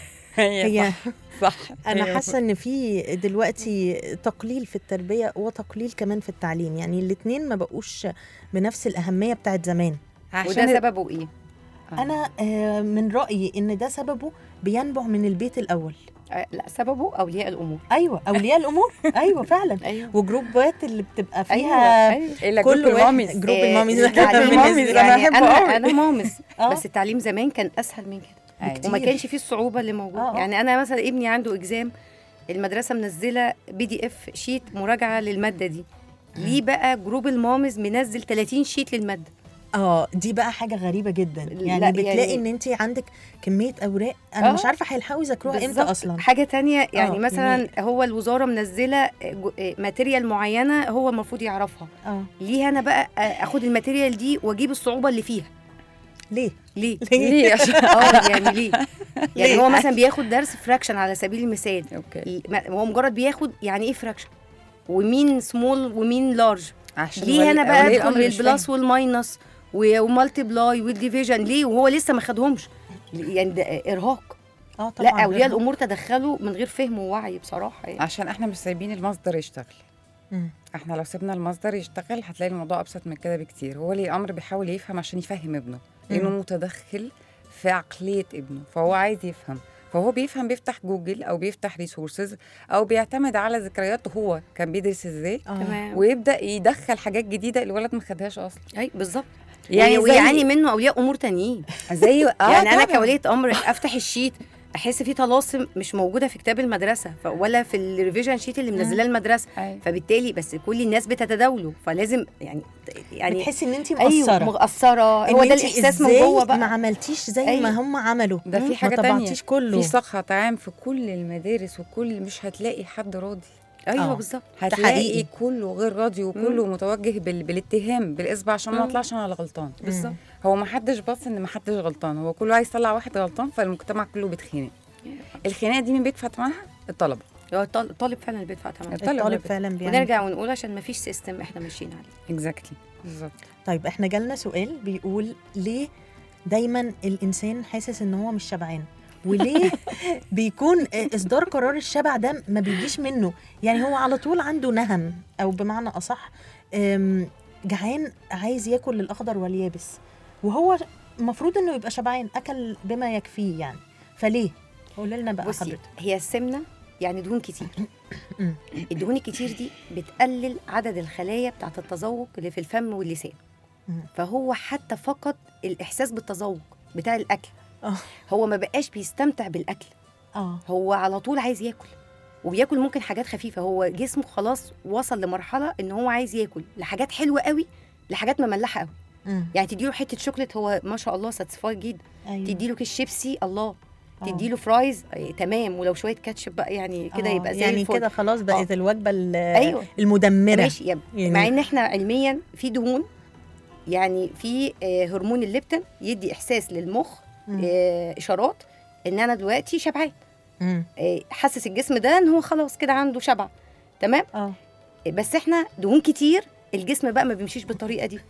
هي
صح
انا
هي
حاسه ان في دلوقتي تقليل في التربيه وتقليل كمان في التعليم يعني الاثنين ما بقوش بنفس الاهميه بتاعت زمان
وده
عشان
سببه ايه؟
آه.
انا آه، من رايي ان ده سببه بينبع من البيت الاول
آه، لا سببه اولياء الامور
ايوه اولياء الامور ايوه فعلا
ايوه
وجروبات اللي بتبقى فيها
ايوه
الا
كل
جروب
واحد
الماميز
جروب
آه،
الماميز
التعليم
الماميز أنا
يعني
أحبه
انا
أوي.
انا مامز
آه.
بس التعليم زمان كان اسهل من كده
أيوة.
وما كانش فيه الصعوبه اللي موجوده
آه، آه.
يعني انا مثلا ابني عنده اكزام المدرسه منزله بي دي اف شيت مراجعه للماده دي ليه بقى جروب المامز منزل 30 شيت للماده
اه دي بقى حاجه غريبه جدا يعني
لا،
بتلاقي
يعني-
ان انت عندك كميه اوراق انا
آه.
مش عارفه هيلحقوا يذاكروها امتى
بالظبط.
اصلا
حاجه تانية يعني
آه،
مثلا هو الوزاره منزله جو- ماتيريال معينه هو المفروض يعرفها
اه
ليه انا بقى اخد الماتيريال دي واجيب الصعوبه اللي فيها
ليه
ليه
ليه عشان
اه يعني ليه يعني
ليه؟
هو مثلا بياخد درس فراكشن على سبيل المثال
اوكي
ما- هو مجرد بياخد يعني ايه فراكشن ومين سمول ومين لارج
عشان
ليه
ولي-
انا بقى
ولي
ادخل
الأمر مش
للبلس
فاهم.
والماينس ومالتي بلاي والديفيجن ليه وهو لسه ما خدهمش يعني ده ارهاق
اه طبعا
لا اولياء
إرهاق.
الامور تدخلوا من غير فهم ووعي بصراحه يعني
عشان احنا مش سايبين المصدر يشتغل
مم.
احنا لو سيبنا المصدر يشتغل هتلاقي الموضوع ابسط من كده بكتير هو ليه امر بيحاول يفهم عشان يفهم ابنه لانه
مم.
متدخل في عقليه ابنه فهو عايز يفهم فهو بيفهم بيفتح جوجل او بيفتح ريسورسز او بيعتمد على ذكرياته هو كان بيدرس ازاي
آه.
تمام
ويبدا يدخل حاجات جديده الولد ما خدهاش اصلا
اي بالظبط
يعني
يعني
زي-
ويعاني منه اولياء امور تانيين
زي اه
يعني انا
طبعاً.
كوليه امر افتح الشيت احس في طلاسم مش موجوده في كتاب المدرسه ف- ولا في الريفيجن شيت اللي منزلاه المدرسه
أيوة.
فبالتالي بس كل الناس بتتداوله فلازم يعني يعني
بتحسي ان انت
ايوه
مقصره
مقصره
إن
هو ده
أنتِ
الاحساس من
إزاي
جوه
ما
بقى
عملتيش زي
أيوة.
ما هم عملوا
ده في
ما
حاجه تانية
طبعتيش كله
في سخط عام في كل المدارس وكل مش هتلاقي حد راضي
ايوه
آه.
بالظبط
حقيقي.
هتلاقي كله غير راضي وكله متوجه بال... بالاتهام بالاصبع عشان ما
مم.
اطلعش انا اللي غلطان
بالظبط
هو ما حدش باص ان ما حدش غلطان هو كله عايز يطلع واحد غلطان فالمجتمع كله بيتخانق الخناقه دي مين بيدفع ثمنها الطلبه
هو الطال- الطالب فعلا اللي بيدفع ثمن
الطالب
الطالب
اللي
فعلا بيعمل
ونرجع ونقول عشان ما فيش سيستم احنا ماشيين عليه
اكزاكتلي بالظبط
طيب احنا جالنا سؤال بيقول ليه دايما الانسان حاسس ان هو مش شبعان وليه بيكون اصدار قرار الشبع ده ما بيجيش منه يعني هو على طول عنده نهم او بمعنى اصح أم، جعان عايز ياكل الاخضر واليابس وهو المفروض انه يبقى شبعان اكل بما يكفيه يعني فليه قول لنا بقى
بصي
حضرتك
هي السمنه يعني دهون كتير
مم.
الدهون الكتير دي بتقلل عدد الخلايا بتاعه التذوق اللي في الفم واللسان
مم.
فهو حتى فقد الاحساس بالتذوق بتاع الاكل
اه
هو ما بقاش بيستمتع بالاكل
اه
هو على طول عايز ياكل وبياكل ممكن حاجات خفيفه هو جسمه خلاص وصل لمرحله ان هو عايز ياكل لحاجات حلوه قوي لحاجات مملحه قوي
مم.
يعني تديله حته شوكليت هو ما شاء الله ساتسفايد جدا
ايوه
تديله كيس شيبسي الله
آه.
تديله فرايز آه، تمام ولو شويه كاتشب بقى يعني كده
آه،
يبقى زي
يعني
الفل.
كده خلاص بقت
آه.
الوجبه ال-
ايوه
المدمره
ماشي يا
يعني-
مع ان احنا علميا في دهون يعني في آه، هرمون الليبتين يدي احساس للمخ
مم.
آه، اشارات ان انا دلوقتي شبعان
مم.
آه، حسس الجسم ده ان هو خلاص كده عنده شبع تمام
اه
آه، بس احنا دهون كتير الجسم بقى ما بيمشيش بالطريقه دي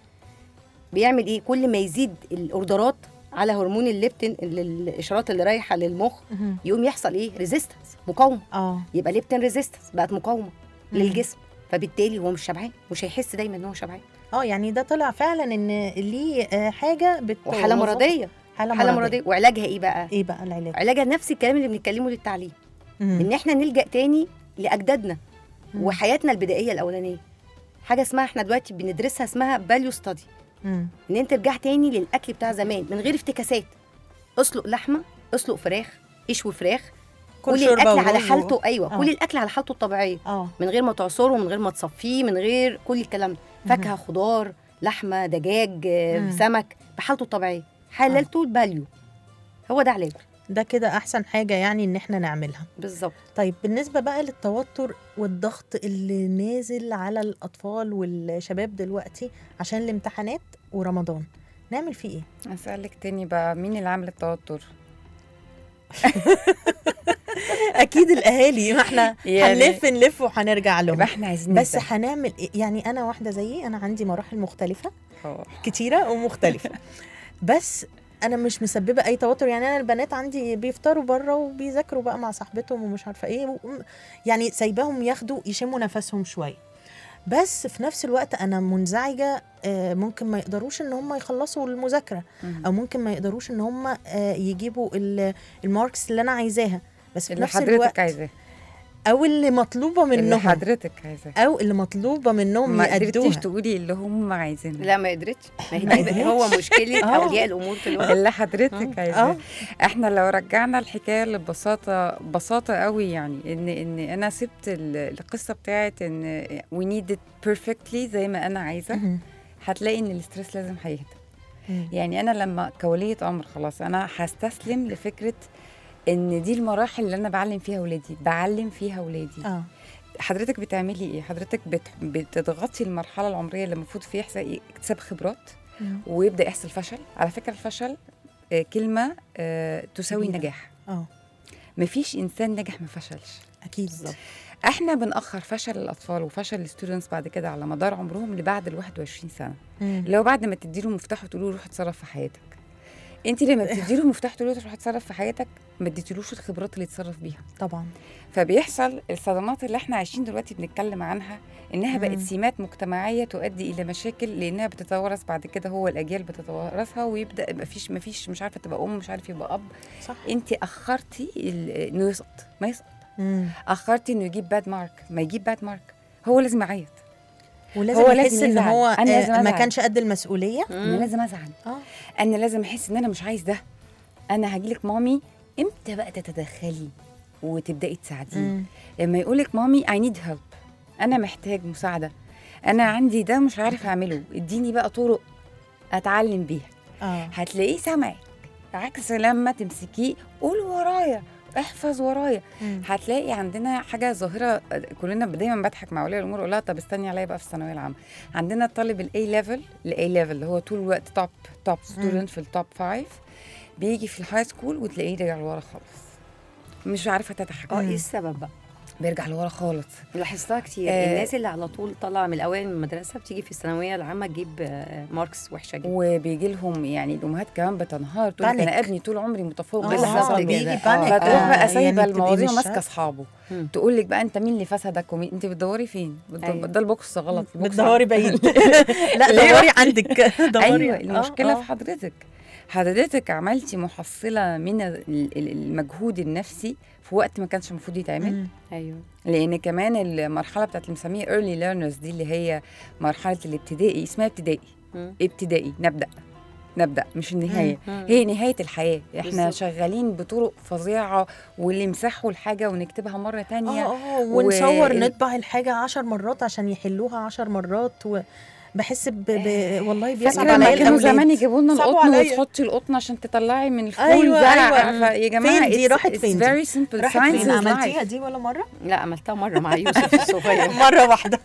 بيعمل ايه كل ما يزيد الاوردرات على هرمون الليبتين ال- الاشارات اللي رايحه للمخ
مهم.
يقوم يحصل ايه ريزيستنس مقاومه
اه
يبقى ليبتين ريزيستنس بقت مقاومه
مم.
للجسم فبالتالي هو مش شبعان مش هيحس دايما ان هو شبعان
اه يعني ده طلع فعلا ان ليه آه، حاجه بت
وحاله مرضيه
حاله,
حاله مرضيه وعلاجها ايه بقى
ايه بقى العلاج
علاجها نفس الكلام اللي بنتكلمه للتعليم
مم.
ان احنا نلجا تاني لاجدادنا
مم.
وحياتنا البدائيه الاولانيه حاجه اسمها احنا دلوقتي بندرسها اسمها فاليو ستادي
مم.
ان انت ترجع تاني للاكل بتاع زمان من غير افتكاسات اسلق لحمه اسلق فراخ اشوي فراخ
كل
كل
شوربة
الاكل على
ورز و-
حالته ايوه
آه.
كل الاكل على حالته الطبيعيه
اه
من غير ما تعصره من غير ما تصفيه من غير كل الكلام ده فاكهه خضار لحمه دجاج آه،
مم.
سمك بحالته الطبيعيه حللته الفاليو هو ده علاج
ده كده احسن حاجه يعني ان احنا نعملها
بالظبط
طيب بالنسبه بقى للتوتر والضغط اللي نازل على الاطفال والشباب دلوقتي عشان الامتحانات ورمضان نعمل فيه ايه
اسالك تاني بقى مين اللي عامل التوتر
اكيد الاهالي ما احنا
يعني-
هنلف نلف وهنرجع لهم
يبقى احنا عايزين
بس
نبدأ.
هنعمل ايه يعني انا واحده زيي انا عندي مراحل مختلفه
اه.
كتيره ومختلفه بس انا مش مسببه اي توتر يعني انا البنات عندي بيفطروا بره وبيذاكروا بقى مع صاحبتهم ومش عارفه ايه و- يعني سايباهم ياخدوا يشموا نفسهم شويه بس في نفس الوقت انا منزعجه آه، ممكن ما يقدروش ان هم يخلصوا المذاكره
مم.
او ممكن ما يقدروش ان هم آه، يجيبوا ال- الماركس اللي انا عايزاها بس في
اللي
نفس
حضرتك
الوقت
عايزاه
او اللي مطلوبه
اللي
منهم
حضرتك عايزاه
او اللي مطلوبه منهم
ما قدرتيش
يأدوها
تقولي اللي هم عايزينه
لا ما قدرتش ما
ما
هي دي
قدرتش.
هو مشكله
آه.
اولياء الامور دلوقتي
اللي حضرتك
اه
عايزاه احنا لو رجعنا الحكايه لبساطه بساطه قوي يعني ان ان انا سبت ال- القصه بتاعت ان we need it perfectly زي ما انا عايزه
مهم.
هتلاقي ان الاسترس لازم هيهدى
مم.
يعني انا لما كوليه امر خلاص انا هستسلم لفكره ان دي المراحل اللي انا بعلم فيها ولادي بعلم فيها ولادي
اه
حضرتك بتعملي ايه حضرتك بت... بتضغطي المرحله العمريه اللي المفروض فيها يحصل اكتساب خبرات
مم.
ويبدا يحصل فشل على فكره الفشل آه، كلمه آه، تساوي
كبيرة.
نجاح
اه
مفيش انسان نجح ما فشلش
اكيد
احنا بنأخر فشل الاطفال وفشل الستودنتس بعد كده على مدار عمرهم لبعد ال 21 سنه
مم.
لو بعد ما تديله مفتاح وتقول له روح اتصرف في حياتك انت لما بتديله المفتاح تقول له تروح اتصرف في حياتك ما اديتلوش الخبرات اللي يتصرف بيها
طبعا
فبيحصل الصدمات اللي احنا عايشين دلوقتي بنتكلم عنها انها بقت
مم.
سمات مجتمعيه تؤدي الى مشاكل لانها بتتوارث بعد كده هو الاجيال بتتوارثها ويبدا يبقى فيش ما فيش مش عارفه تبقى ام مش عارف يبقى اب
صح
انت اخرتي ال- انه يسقط ما يسقط
مم.
اخرتي انه يجيب باد مارك ما يجيب باد مارك هو لازم يعيط
ولازم
هو
يحس
لازم
ان
يزعل.
هو
أنا لازم
آه، ما
أزعل.
كانش قد المسؤوليه
انا لازم ازعل
اه
انا لازم احس ان انا مش عايز ده انا هجيلك مامي امتى بقى تتدخلي وتبداي تساعديني
مم.
لما يقولك مامي اي نيد هيلب انا محتاج مساعده انا عندي ده مش عارف اعمله اديني بقى طرق اتعلم بيها
اه
هتلاقيه سامعك عكس لما تمسكيه قول ورايا احفظ ورايا
مم.
هتلاقي عندنا حاجه ظاهره كلنا دايما بضحك مع اولياء الامور اقول لها طب استني عليا بقى في الثانويه العامه عندنا الطالب الاي ليفل الاي ليفل اللي هو طول الوقت توب توب ستودنت في التوب فايف بيجي في الهاي سكول وتلاقيه رجع لورا خالص مش عارفه تتحكم
اه ايه السبب بقى؟
بيرجع لورا خالص
لاحظتها كتير
آه.
الناس اللي على طول طالعه من الاوائل من المدرسه بتيجي في الثانويه العامه تجيب آه، ماركس وحشه جدا
وبيجي لهم يعني الامهات كمان بتنهار تقول لك
بانيك.
انا ابني طول عمري متفوق
آه،
إيه اللي
بالظبط
حصل
كده.
بيجي
آه.
بانيك
فتروح
آه،
بقى سايبه
يعني بتبقي
المواضيع
مش
وماسكه
عارفة.
اصحابه
مم.
تقول لك بقى انت مين اللي فسدك ومين انت بتدوري فين بتدور-
أيوة.
ده البوكس غلط البوكس
بتدوري بعيد لا
ليه؟
دوري عندك دوري
ايوه
آه،
المشكله
آه.
في حضرتك حضرتك عملتي محصله من ال- ال- المجهود النفسي في وقت ما كانش المفروض يتعمل
مم.
ايوه
لان كمان المرحله بتاعت اللي بنسميها early learners دي اللي هي مرحله الابتدائي اسمها ابتدائي
مم.
ابتدائي نبدا نبدا مش النهايه
مم.
هي نهايه الحياه احنا
بالظبط.
شغالين بطرق فظيعه واللي يمسحوا الحاجه ونكتبها مره تانية
اه اه ونصور
وال-
نطبع الحاجة عشر مرات عشان يحلوها عشر مرات وبحس ب... ب... والله بيصعب
فاكره
عليا
لما كانوا
الأولاد
زمان يجيبوا لنا
صعبوا
القطن
عليا.
وتحطي القطن عشان تطلعي من الفول
أيوة،
زرع
أيوة.
عارفة يا جماعه
فين دي؟
it's-
راحت
it's
فين دي؟
very simple
راحت
science
فين
is
عملتيها
life.
دي ولا مرة؟
لا عملتها مره مع يوسف الصغير
مرة واحدة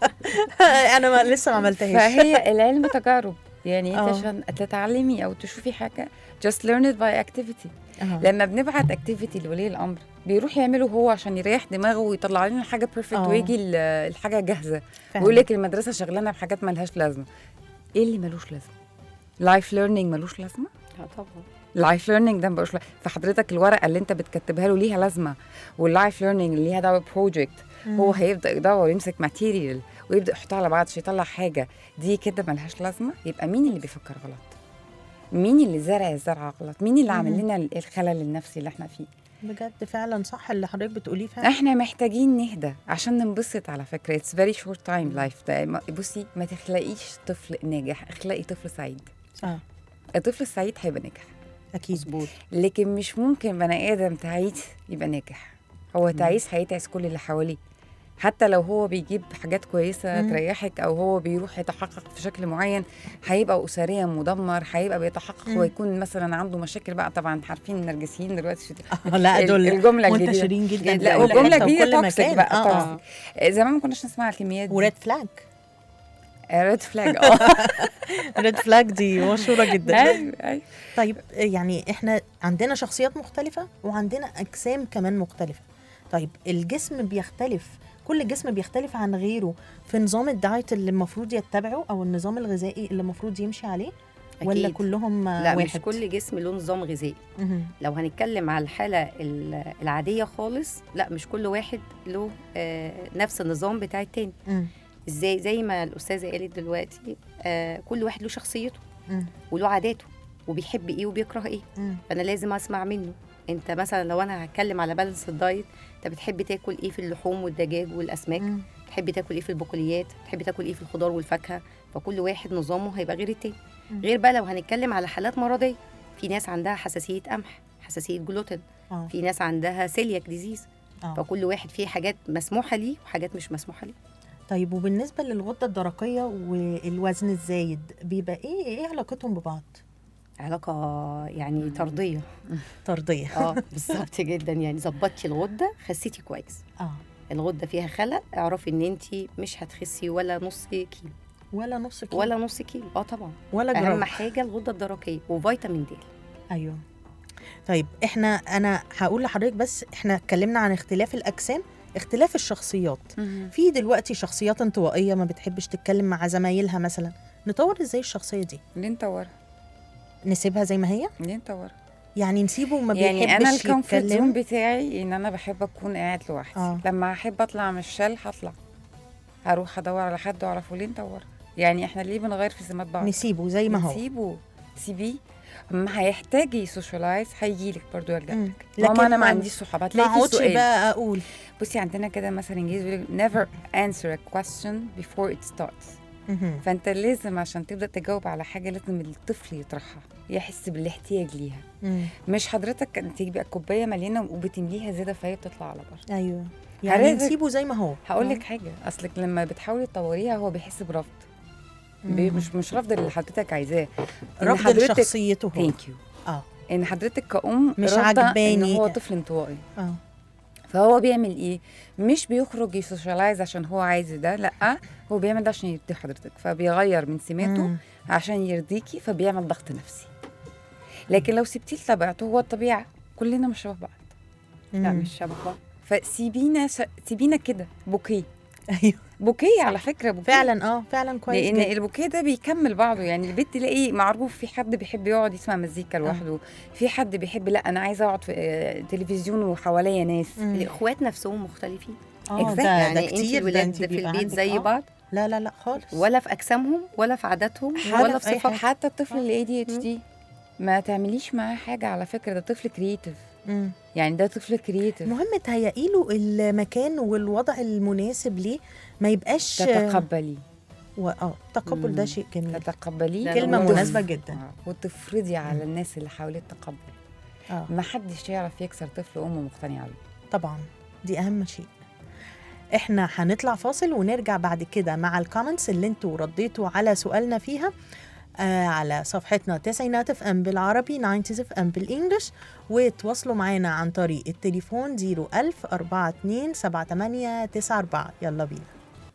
أنا ما لسه ما عملتهاش
فهي العلم تجارب يعني انت
آه.
عشان تتعلمي او تشوفي حاجه just learn it by activity
آه.
لما بنبعت اكتيفيتي لولي الامر بيروح يعمله هو عشان يريح دماغه ويطلع لنا حاجه بيرفكت
آه.
ويجي ال- الحاجه جاهزه
فاهمة.
ويقول لك المدرسه شغلانه بحاجات مالهاش لازمه ايه اللي ملوش لازمه لايف ليرنينج ملوش لازمه
اه طبعا
اللايف ليرنينج ده مبقاش فحضرتك الورقه اللي انت بتكتبها له ليها لازمه واللايف ليرنينج اللي ليها دعوه بروجكت هو هيبدا يدور يمسك ماتيريال ويبدا يحطها على بعض عشان يطلع حاجه دي كده ملهاش لازمه يبقى مين اللي بيفكر غلط مين اللي زرع الزرعه غلط مين اللي عامل لنا ال- الخلل النفسي اللي احنا فيه
بجد فعلا صح اللي حضرتك بتقوليه فعلا
احنا محتاجين نهدى عشان ننبسط على فكره اتس فيري شورت تايم لايف بصي ما تخلقيش طفل ناجح اخلقي طفل سعيد
اه
الطفل السعيد هيبقى ناجح
أكيد
مظبوط
لكن مش ممكن بني ادم تعيس يبقى ناجح هو تعيس هيتعس كل اللي حواليه حتى لو هو بيجيب حاجات كويسه
مم.
تريحك او هو بيروح يتحقق في شكل معين هيبقى اسريا مدمر هيبقى بيتحقق
مم.
ويكون مثلا عنده مشاكل بقى طبعا عارفين النرجسيين دلوقتي
آه، لا
ال-
دول
الجمله الجديده
منتشرين جدا
لا
في كل
والجمله
حتة
الجديده
وكل
توكسيك
مكان.
بقى
آه،
طبعا
آه.
زمان ما كناش نسمع الكميات دي
وريد فلاج
ريد فلاج اه
ريد فلاج دي مشهورة جدا
ايوه ايوه
طيب يعني احنا عندنا شخصيات مختلفة وعندنا أجسام كمان مختلفة طيب الجسم بيختلف كل جسم بيختلف عن غيره في نظام الدايت اللي المفروض يتبعه أو النظام الغذائي اللي المفروض يمشي عليه ولا
أكيد.
كلهم
لا
واحد
مش كل جسم له نظام غذائي
مهم.
لو هنتكلم على الحالة ال- العادية خالص لا مش كل واحد له آه، نفس النظام بتاع التاني
مم.
ازاي زي ما الأستاذة قالت دلوقتي آه، كل واحد له شخصيته
مم.
وله عاداته وبيحب ايه وبيكره ايه
مم.
فانا لازم اسمع منه انت مثلا لو انا هتكلم على بالانس الدايت انت بتحب تاكل ايه في اللحوم والدجاج والاسماك
مم.
تحب تاكل ايه في البقوليات تحب تاكل ايه في الخضار والفاكهه فكل واحد نظامه هيبقى غير التاني
مم.
غير بقى لو هنتكلم على حالات مرضيه في ناس عندها حساسيه قمح حساسيه جلوتين
اه
في ناس عندها سيلياك ديزيز
اه
فكل واحد فيه حاجات مسموحه ليه وحاجات مش مسموحه ليه
طيب وبالنسبة للغدة الدرقية والوزن الزايد بيبقى ايه ايه علاقتهم ببعض؟
علاقه يعني طرديه
طردية
اه بالظبط جدا يعني ظبطتي الغده خسيتي كويس
اه
الغده فيها خلق اعرفي ان انت مش هتخسي ولا نص كيلو
ولا نص كيلو
ولا نص كيلو اه طبعا
ولا جرام
اهم حاجه الغده الدرقيه وفيتامين دي
ايوه طيب احنا انا هقول لحضرتك بس احنا اتكلمنا عن اختلاف الاجسام اختلاف الشخصيات في دلوقتي شخصيات انطوائيه ما بتحبش تتكلم مع زمايلها مثلا نطور ازاي الشخصيه دي
ليه نطورها
نسيبها زي ما هي
ليه نطور
يعني نسيبه ما
يعني انا
بيحبش
الكومفورت زون
يتكلم
بتاعي ان انا بحب اكون قاعد لوحدي
آه.
لما احب اطلع من الشل هطلع هروح ادور على حد اعرفه ليه ندور يعني احنا ليه بنغير في سمات بعض
نسيبه زي ما هو
نسيبه سيبيه ما هيحتاج يسوشيالايز هيجي لك برضه يرجع
مم.
لك ماما
لكن
انا ما
ما-
عنديش صحاب
ما
هتلاقي في
اقعدش
سؤال
بقى اقول
بصي عندنا كده مثلا انجليزي بيقول لك never answer a question before it starts
مهم.
فانت لازم عشان تبدا تجاوب على حاجه لازم الطفل يطرحها يحس بالاحتياج ليها
مم.
مش حضرتك انت تبقى الكوبايه مليانه وبتمليها زياده فهي بتطلع على بره
ايوه يعني
هرزك.
نسيبه زي ما هو
هقول
آه.
لك حاجه اصلك لما بتحاولي تطوريها هو بيحس برفض
مم.
بي- مش مش رفض اللي حضرتك عايزاه إن
رفض
حضرتك-
لشخصيته هو
ثانك يو
اه
ان حضرتك كأم
مش
رافضة
عجباني.
ان هو طفل انطوائي
اه
فهو بيعمل ايه مش بيخرج يسوشيالايز عشان هو عايز ده لا هو بيعمل ده عشان يرضي حضرتك فبيغير من سماته
مم.
عشان يرضيكي فبيعمل ضغط نفسي لكن لو سبتيه لطبيعته هو الطبيعه كلنا مش شبه بعض
لا
مم.
مش شبه بعض
فسيبينا ش... سيبينا كده بوكيه
ايوه
بوكيه على فكره بوكيه
فعلا اه فعلا كويس
لان
جدا.
البوكيه ده بيكمل بعضه يعني البيت تلاقي معروف في حد بيحب يقعد يسمع مزيكا لوحده في حد بيحب لا انا عايزه اقعد في آه، تلفزيون وحواليا ناس
مم.
الاخوات نفسهم مختلفين
اه
exact.
ده ده
يعني انت
كتير ده
الولاد
انت
في
بيبقى
البيت
عندك-
زي
آه.
بعض
لا لا لا خالص
ولا في اجسامهم ولا في عاداتهم
ولا
ولا
في
في
أي
صفاتهم
حتى الطفل اللي اي دي اتش دي ما تعمليش معاه حاجه على فكره ده طفل كرييتيف
مم.
يعني ده طفل كرييتيف
المهم تهيئي له المكان والوضع المناسب ليه ما يبقاش
تتقبلي
و... اه التقبل ده
مم.
شيء جميل
تتقبليه
كلمة
وتف-
مناسبة جدا.
آه، وتفرضي على الناس اللي حواليه التقبل
اه
ما حدش يعرف يكسر طفل امه مقتنعه بيه
طبعا دي اهم شيء احنا هنطلع فاصل ونرجع بعد كده مع الكومنتس اللي انتوا رديتوا على سؤالنا فيها آه على صفحتنا تسعينات اف ام بالعربي 90 اف ام بالانجلش وتواصلوا معانا عن طريق التليفون 01000 42 78 94 يلا بينا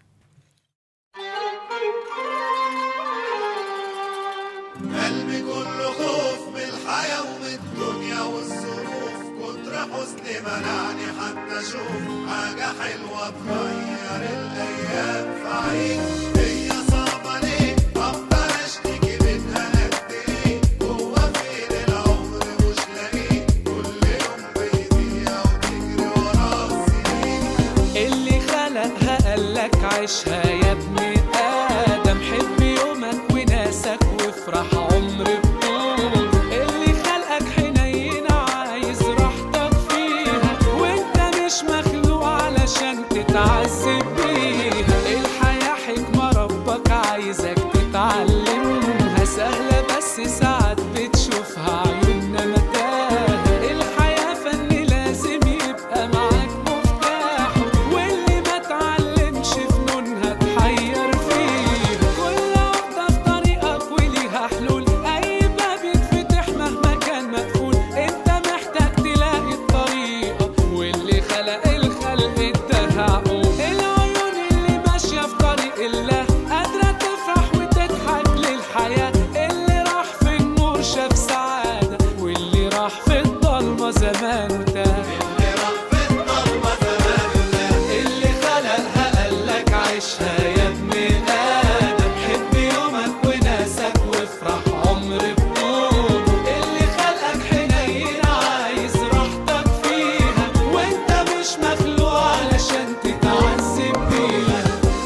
قلبي كله خوف من الحياة ومن الدنيا والظروف كتر حزني منعني حتى اشوف حاجة حلوة تغير الايام في عيني هي صعبة ليه افضل اشتكي منها قد ايه هو فين العمر مش لاقيه كل يوم بيضيع وتجري ورا السنين
اللي خلقها قالك عيشها يا ابن آدم حب يومك وناسك وافرح عمر بطول اللي خلقك حنين عايز راحتك فيها وانت مش مخلوق علشان تتعذب بيها الحياة حكمة ربك عايزك تتعلمها سهلة بس ساعات بتشوفها عيوننا متاهة الحياة فن لازم يبقى معاك مفتاحه واللي ما اتعلمش فنونها تحير فيها كل واحدة في طريقك وليها حلول أي باب يتفتح مهما كان مقفول أنت محتاج تلاقي الطريقة واللي خلق الخلق اداها عقول العيون اللي ماشية في طريق الله قادرة تفرح وتضحك للحياة اللي راح في النور شاف سعادة واللي راح في الضلمة زمان تاه
اللي راح في الضلمة زمان الله
اللي خلقها قالك عيشها يا ابن آدم حب يومك وناسك وافرح عمر بطوله اللي خلقك حنين عايز راحتك فيها وانت مش مخلوق علشان تتعذب بيها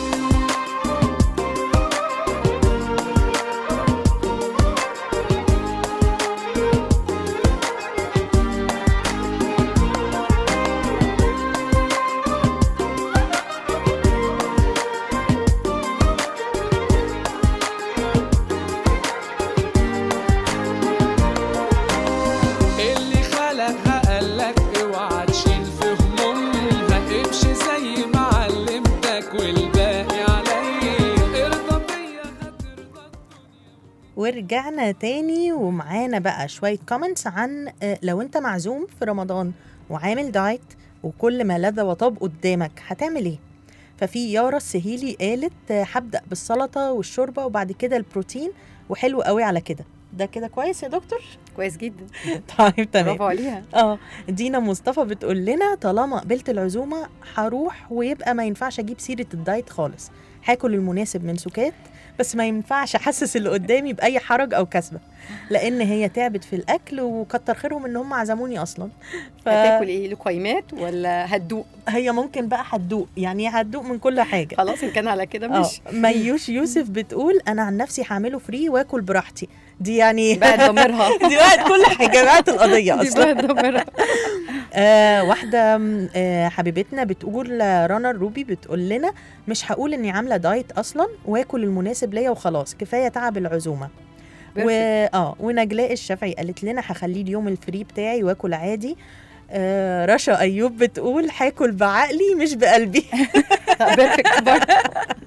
اللي خلقها قالك اوعى تشيل في همومها امشي زي ما علمتك والباقي عليا ارضى بيا هترضى
ورجعنا تاني ومعانا بقى شوية كومنتس عن آه، لو انت معزوم في رمضان وعامل دايت وكل ما لذ وطاب قدامك هتعمل ايه؟ ففي يارا السهيلي قالت آه، هبدأ بالسلطة والشوربة وبعد كده البروتين وحلو قوي على كده ده كده كويس يا دكتور؟
كويس جدا
طيب تمام
برافو عليها
اه دينا مصطفى بتقول لنا طالما قبلت العزومه هروح ويبقى ما ينفعش اجيب سيره الدايت خالص هاكل المناسب من سكات بس ما ينفعش احسس اللي قدامي باي حرج او كسبه لان هي تعبت في الاكل وكتر خيرهم ان هم عزموني اصلا ف...
هتاكل ايه لقيمات ولا هتدوق
هي ممكن بقى هتدوق يعني هتدوق من كل حاجه
خلاص ان كان على كده
اه
مش
ميوش يوسف بتقول انا عن نفسي هعمله فري واكل براحتي دي يعني
بقت ضميرها
دي بقت كل حاجه بقت القضيه
دي
اصلا
بقت ضميرها
آه واحده م، آه حبيبتنا بتقول آه، رنا الروبي بتقول لنا مش هقول اني عامله دايت اصلا واكل المناسب ليا وخلاص كفايه تعب العزومه و... اه ونجلاء الشافعي قالت لنا هخليه اليوم الفري بتاعي واكل عادي آه رشا ايوب بتقول هاكل بعقلي مش بقلبي
بيرفكت برضه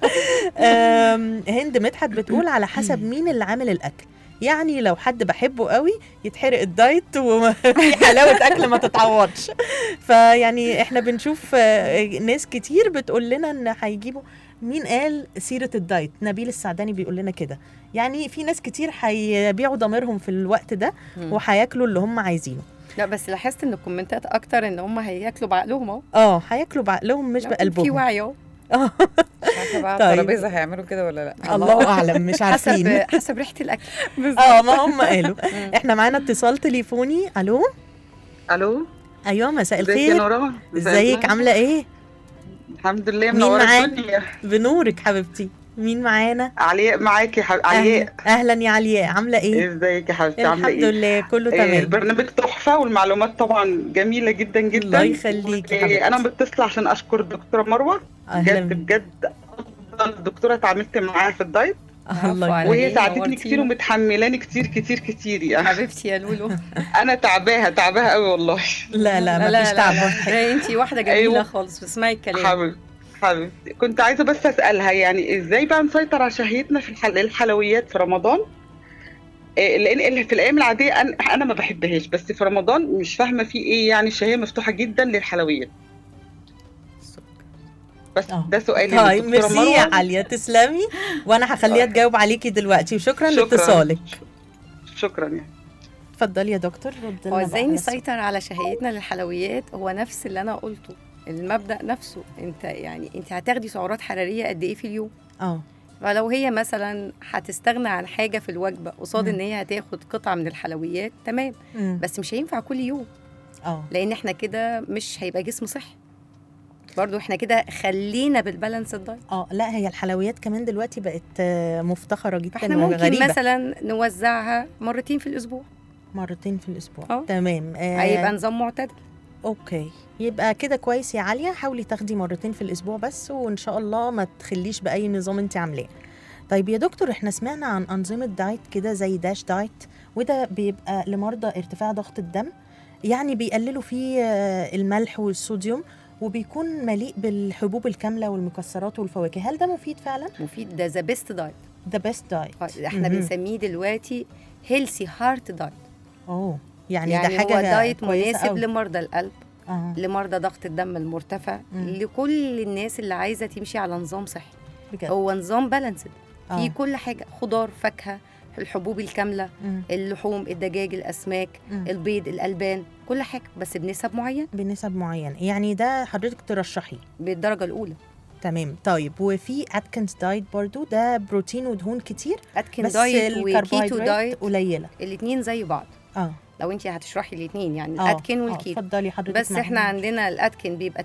آم، هند مدحت بتقول على حسب مين اللي عامل الاكل يعني لو حد بحبه قوي يتحرق الدايت وفي حلاوه اكل ما تتعوضش فيعني احنا بنشوف آه، ناس كتير بتقول لنا ان هيجيبوا مين قال سيره الدايت نبيل السعداني بيقول لنا كده يعني في ناس كتير هيبيعوا ضميرهم في الوقت ده
مم.
وهياكلوا اللي هم عايزينه
لا بس لاحظت ان الكومنتات اكتر ان هم هياكلوا بعقلهم اهو
اه هياكلوا بعقلهم مش
في
بقلبهم
وعي اهو
اه
مش عارفه بقى
طيب.
الترابيزه هيعملوا كده ولا لا
الله اعلم مش عارفين
حسب حسب ريحه الاكل
اه ما هم قالوا احنا معانا اتصال تليفوني الو
الو
ايوه مساء
ازيك يا
الخير
نوران
ازيك عامله ايه
الحمد لله
مين
منوره
معانا؟
الدنيا
بنورك حبيبتي مين معانا
علياء معاكي حب... علياء
أهلا, اهلا يا علياء عامله ايه
ازيك يا حبيبتي عامله
الحمد
ايه
لله كله
آه،
تمام
البرنامج تحفه والمعلومات طبعا جميله جدا جدا
الله يخليكي يا
آه،
حبيبتي.
انا متصله عشان اشكر الدكتوره مروه
اهلا
بجد بجد افضل دكتوره اتعاملت معاها في الدايت
الله
عليك.
وهي
عليك،
ساعدتني
نورتينا.
كتير ومتحملاني كتير كتير كتير يعني
حبيبتي يا لولو
انا تعباها تعباها قوي والله
لا لا ما فيش
لا
تعب
لا انت واحده جميله
أيوة.
خالص بتسمعي الكلام
حبيبتي حبيبتي كنت عايزه بس اسالها يعني ازاي بقى نسيطر على شهيتنا في الحل... الحلويات في رمضان إيه، لان اللي في الايام العاديه انا انا ما بحبهاش بس في رمضان مش فاهمه في ايه يعني الشهيه مفتوحه جدا للحلويات بس
آه.
ده سؤالي
طيب
للدكتورة
ميرسي يا
مروة.
عليا تسلمي وانا هخليها تجاوب عليكي دلوقتي وشكرا
شكراً.
لاتصالك
شكرا يعني
اتفضلي يا دكتور رد
هو
لنا
ازاي
بقى على
نسيطر على شهيتنا للحلويات هو نفس اللي انا قلته المبدا نفسه انت يعني انت هتاخدي سعرات حراريه قد ايه في اليوم
السؤال. اه
فلو هي مثلا هتستغنى عن حاجه في الوجبه قصاد
مم.
ان هي هتاخد قطعه من الحلويات تمام
مم.
بس مش هينفع كل يوم
اه
لان احنا كده مش هيبقى جسم صحي برضو احنا كده خلينا بالبالانس الدايت
اه لا هي الحلويات كمان دلوقتي بقت آه، مفتخره جدا
احنا ممكن
وغريبه
مثلا نوزعها مرتين في الاسبوع
مرتين في الاسبوع
اه.
تمام آه
هيبقى نظام معتدل
اوكي يبقى كده كويس يا عاليه حاولي تاخدي مرتين في الاسبوع بس وان شاء الله ما تخليش باي نظام انت عاملاه طيب يا دكتور احنا سمعنا عن انظمه دايت كده زي داش دايت وده بيبقى لمرضى ارتفاع ضغط الدم يعني بيقللوا فيه آه، الملح والصوديوم وبيكون مليء بالحبوب الكامله والمكسرات والفواكه هل ده مفيد فعلا
مفيد ده ذا بيست دايت
ذا بيست دايت
احنا بنسميه دلوقتي هيلثي هارت دايت
اوه يعني,
يعني,
ده حاجه
هو دايت
كويسة
مناسب
أوي.
لمرضى القلب
آه.
لمرضى ضغط الدم المرتفع
مم.
لكل الناس اللي عايزه تمشي على نظام صحي
بجد
هو نظام بالانسد
آه.
فيه كل حاجه خضار فاكهه الحبوب الكامله
مم.
اللحوم الدجاج الاسماك
مم.
البيض الالبان كل حاجه بس بنسب معينه
بنسب معينه يعني ده حضرتك ترشحيه
بالدرجه الاولى
تمام طيب وفي اتكنز دايت برضو ده بروتين ودهون كتير
اتكن
بس
دايت وكيتو
الكربوهيدرات
دايت
قليله
الاثنين زي بعض
اه
لو انت هتشرحي الاثنين يعني
آه،
الاتكن
آه،
والكيتو
اتفضلي حضرتك
بس احنا
معانا.
عندنا الاتكن بيبقى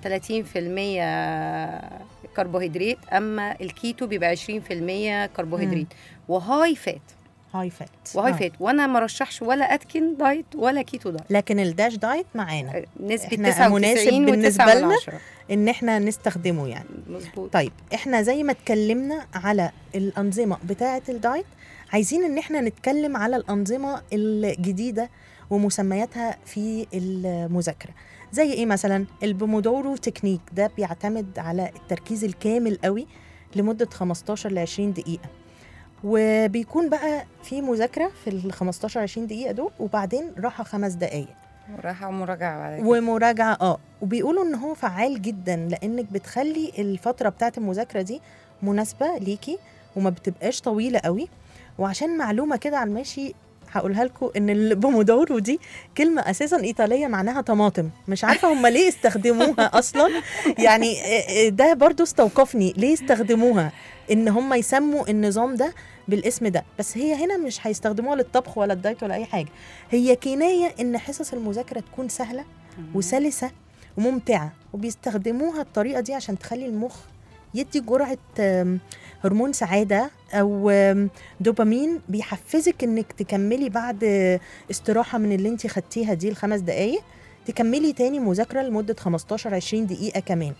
30% كربوهيدرات اما الكيتو بيبقى 20% كربوهيدرات وهاي فات
هاي فات
وهاي
آه.
فات وانا ما رشحش ولا اتكن دايت ولا كيتو دايت
لكن الداش دايت معانا
نسبه
إحنا
99
مناسب
و9
بالنسبة
من
لنا.
عشرة.
ان احنا نستخدمه يعني
مظبوط
طيب احنا زي ما اتكلمنا على الانظمه بتاعه الدايت عايزين ان احنا نتكلم على الانظمه الجديده ومسمياتها في المذاكره زي ايه مثلا البومودورو تكنيك ده بيعتمد على التركيز الكامل قوي لمده 15 ل 20 دقيقه وبيكون بقى في مذاكره في ال 15 20 دقيقه دول وبعدين راحه خمس دقائق
راحه ومراجعه بعد كده
ومراجعه اه وبيقولوا ان هو فعال جدا لانك بتخلي الفتره بتاعه المذاكره دي مناسبه ليكي وما بتبقاش طويله قوي وعشان معلومه كده على الماشي هقولها لكم ان البومودورو دي كلمه اساسا ايطاليه معناها طماطم مش عارفه هم ليه استخدموها اصلا يعني آه، آه، ده برضو استوقفني ليه استخدموها ان هم يسموا النظام ده بالاسم ده بس هي هنا مش هيستخدموها للطبخ ولا الدايت ولا اي حاجه هي كنايه ان حصص المذاكره تكون سهله وسلسه وممتعه وبيستخدموها الطريقه دي عشان تخلي المخ يدي جرعه آم، هرمون سعاده او آم، دوبامين بيحفزك انك تكملي بعد آه، استراحه من اللي انت خدتيها دي الخمس دقائق تكملي تاني مذاكره لمده 15 20 دقيقه كمان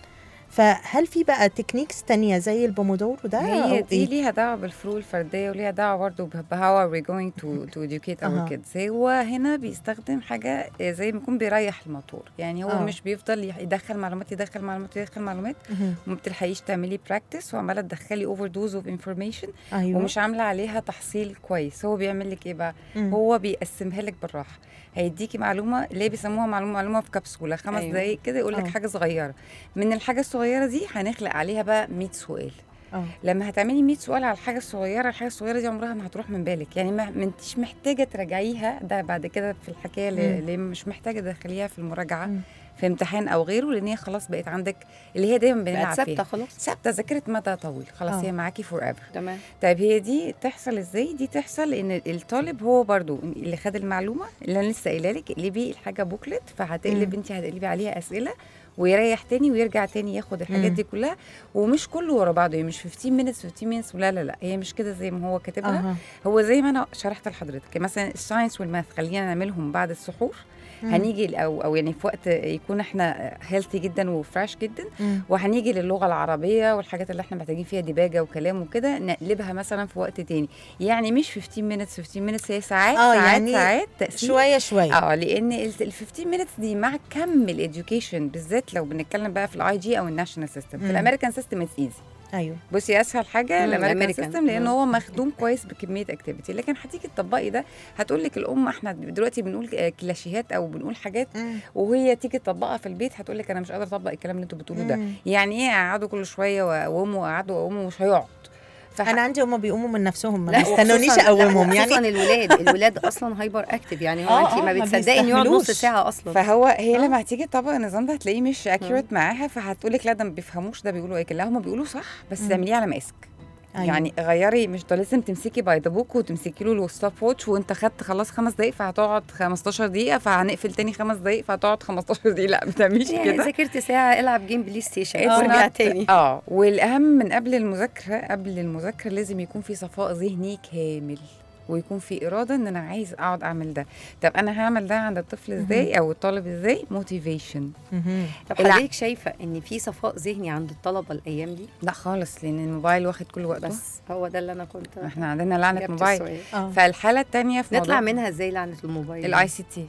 فهل في بقى تكنيكس تانية زي البومودورو ده
هي
أو
دي
إيه؟
ليها دعوه بالفروق الفرديه وليها دعوه برضه ب how are we going to to educate
أها.
our kids هو هنا بيستخدم حاجه زي ما يكون بيريح الموتور يعني هو
آه.
مش بيفضل يح- يدخل معلومات يدخل معلومات يدخل معلومات
مهم.
وما بتلحقيش تعملي براكتس وعماله تدخلي اوفر دوز اوف انفورميشن
ايوه
ومش عامله عليها تحصيل كويس هو بيعمل لك ايه بقى
مم.
هو بيقسمها لك بالراحه هيديكي معلومه اللي هي بيسموها معلومه معلومه في كبسوله خمس
أيوة.
دقايق كده يقول لك
آه.
حاجه صغيره من الحاجه الصغيره دي هنخلق عليها بقى 100 سؤال
اه
لما هتعملي 100 سؤال على الحاجه الصغيره الحاجه الصغيره دي عمرها ما هتروح من بالك يعني ما ما انتيش محتاجه تراجعيها ده بعد كده في الحكايه اللي
مم.
اللي مش محتاجه تدخليها في المراجعه
مم.
في امتحان او غيره لان هي خلاص بقت عندك اللي هي دايما
بقت
بنلعب
ثابته
فيها
خلاص
ثابته ذاكره مدى طويل خلاص
آه.
هي معاكي فور ايفر
تمام
طيب هي دي تحصل ازاي دي تحصل ان الطالب هو برضو اللي خد المعلومه اللي انا لسه قايله لك اقلبي الحاجه بوكلت فهتقلب
مم.
انت هتقلبي عليها اسئله ويريح تاني ويرجع تاني ياخد الحاجات
مم.
دي كلها ومش كله ورا بعضه هي مش 15 minutes 15 minutes لا لا لا هي مش كده زي ما هو كاتبها
اها
هو زي ما انا شرحت لحضرتك مثلا الساينس والماث خلينا نعملهم بعد السحور
مم.
هنيجي او او يعني في وقت يكون احنا هيلثي جدا وفريش جدا
مم.
وهنيجي للغه العربيه والحاجات اللي احنا محتاجين فيها دباجه وكلام وكده نقلبها مثلا في وقت تاني يعني مش 15 minutes 15 minutes هي ساعات
آه،
ساعات
يعني
ساعات تقسيم
شويه شويه
اه لان ال ال 15 minutes دي مع كم الاديوكيشن بالذات لو بنتكلم بقى في الاي جي او الناشونال سيستم في
مم.
الامريكان سيستم اتس ايزي
ايوه
بصي اسهل حاجه
مم،
الامريكان
الأمريكان.
سيستم لان
مم.
هو مخدوم كويس بكميه اكتيفيتي لكن هتيجي تطبقي ده هتقول لك الام احنا دلوقتي بنقول آه، كلاشيهات او بنقول حاجات
مم.
وهي تيجي تطبقها في البيت هتقول لك انا مش قادره اطبق الكلام اللي انتوا بتقولوه ده
مم.
يعني ايه اقعدوا كل شويه واقوموا واقعدوا واقوموا مش هيقعد فح-
انا عندي هما بيقوموا من نفسهم ما
لا،
بيستنونيش
وخصوصاً- لا،
اقومهم
خصوصا
يعني
الولاد الولاد اصلا هايبر اكتف يعني هو
آه،
انت
آه،
ما
ما
بتصدقي ان يقعد نص
بيستحملوش.
ساعه اصلا
فهو هي
آه.
لما هتيجي تطبق النظام ده هتلاقيه مش اكيوريت معاها فهتقول لك لا ده ما بيفهموش ده بيقولوا ايه لا هم بيقولوا صح بس
مم.
تعمليه على مقاسك
أيوة.
يعني غيري مش ده لازم تمسكي باي ذا بوك وتمسكي له الستوب ووتش وانت خدت خلاص خمس دقائق فهتقعد 15 دقيقه فهنقفل تاني خمس دقائق فهتقعد 15 دقيقه لا ما تعمليش
يعني
كده
ذاكرت ساعه العب جيم بلاي ستيشن
It's
وارجع
not-
تاني
اه والاهم من قبل المذاكره قبل المذاكره لازم يكون في صفاء ذهني كامل ويكون في اراده ان انا عايز اقعد اعمل ده طب انا هعمل ده عند الطفل ازاي او الطالب ازاي موتيفيشن
مهم.
طب
الع-
حضرتك شايفه ان في صفاء ذهني عند الطلبه الايام دي
لا خالص لان الموبايل واخد كل وقته
بس هو ده اللي انا كنت
احنا عندنا لعنه
جبت
موبايل
السؤال.
اه
فالحاله الثانيه في
نطلع
موضوع
منها ازاي لعنه الموبايل
الاي سي تي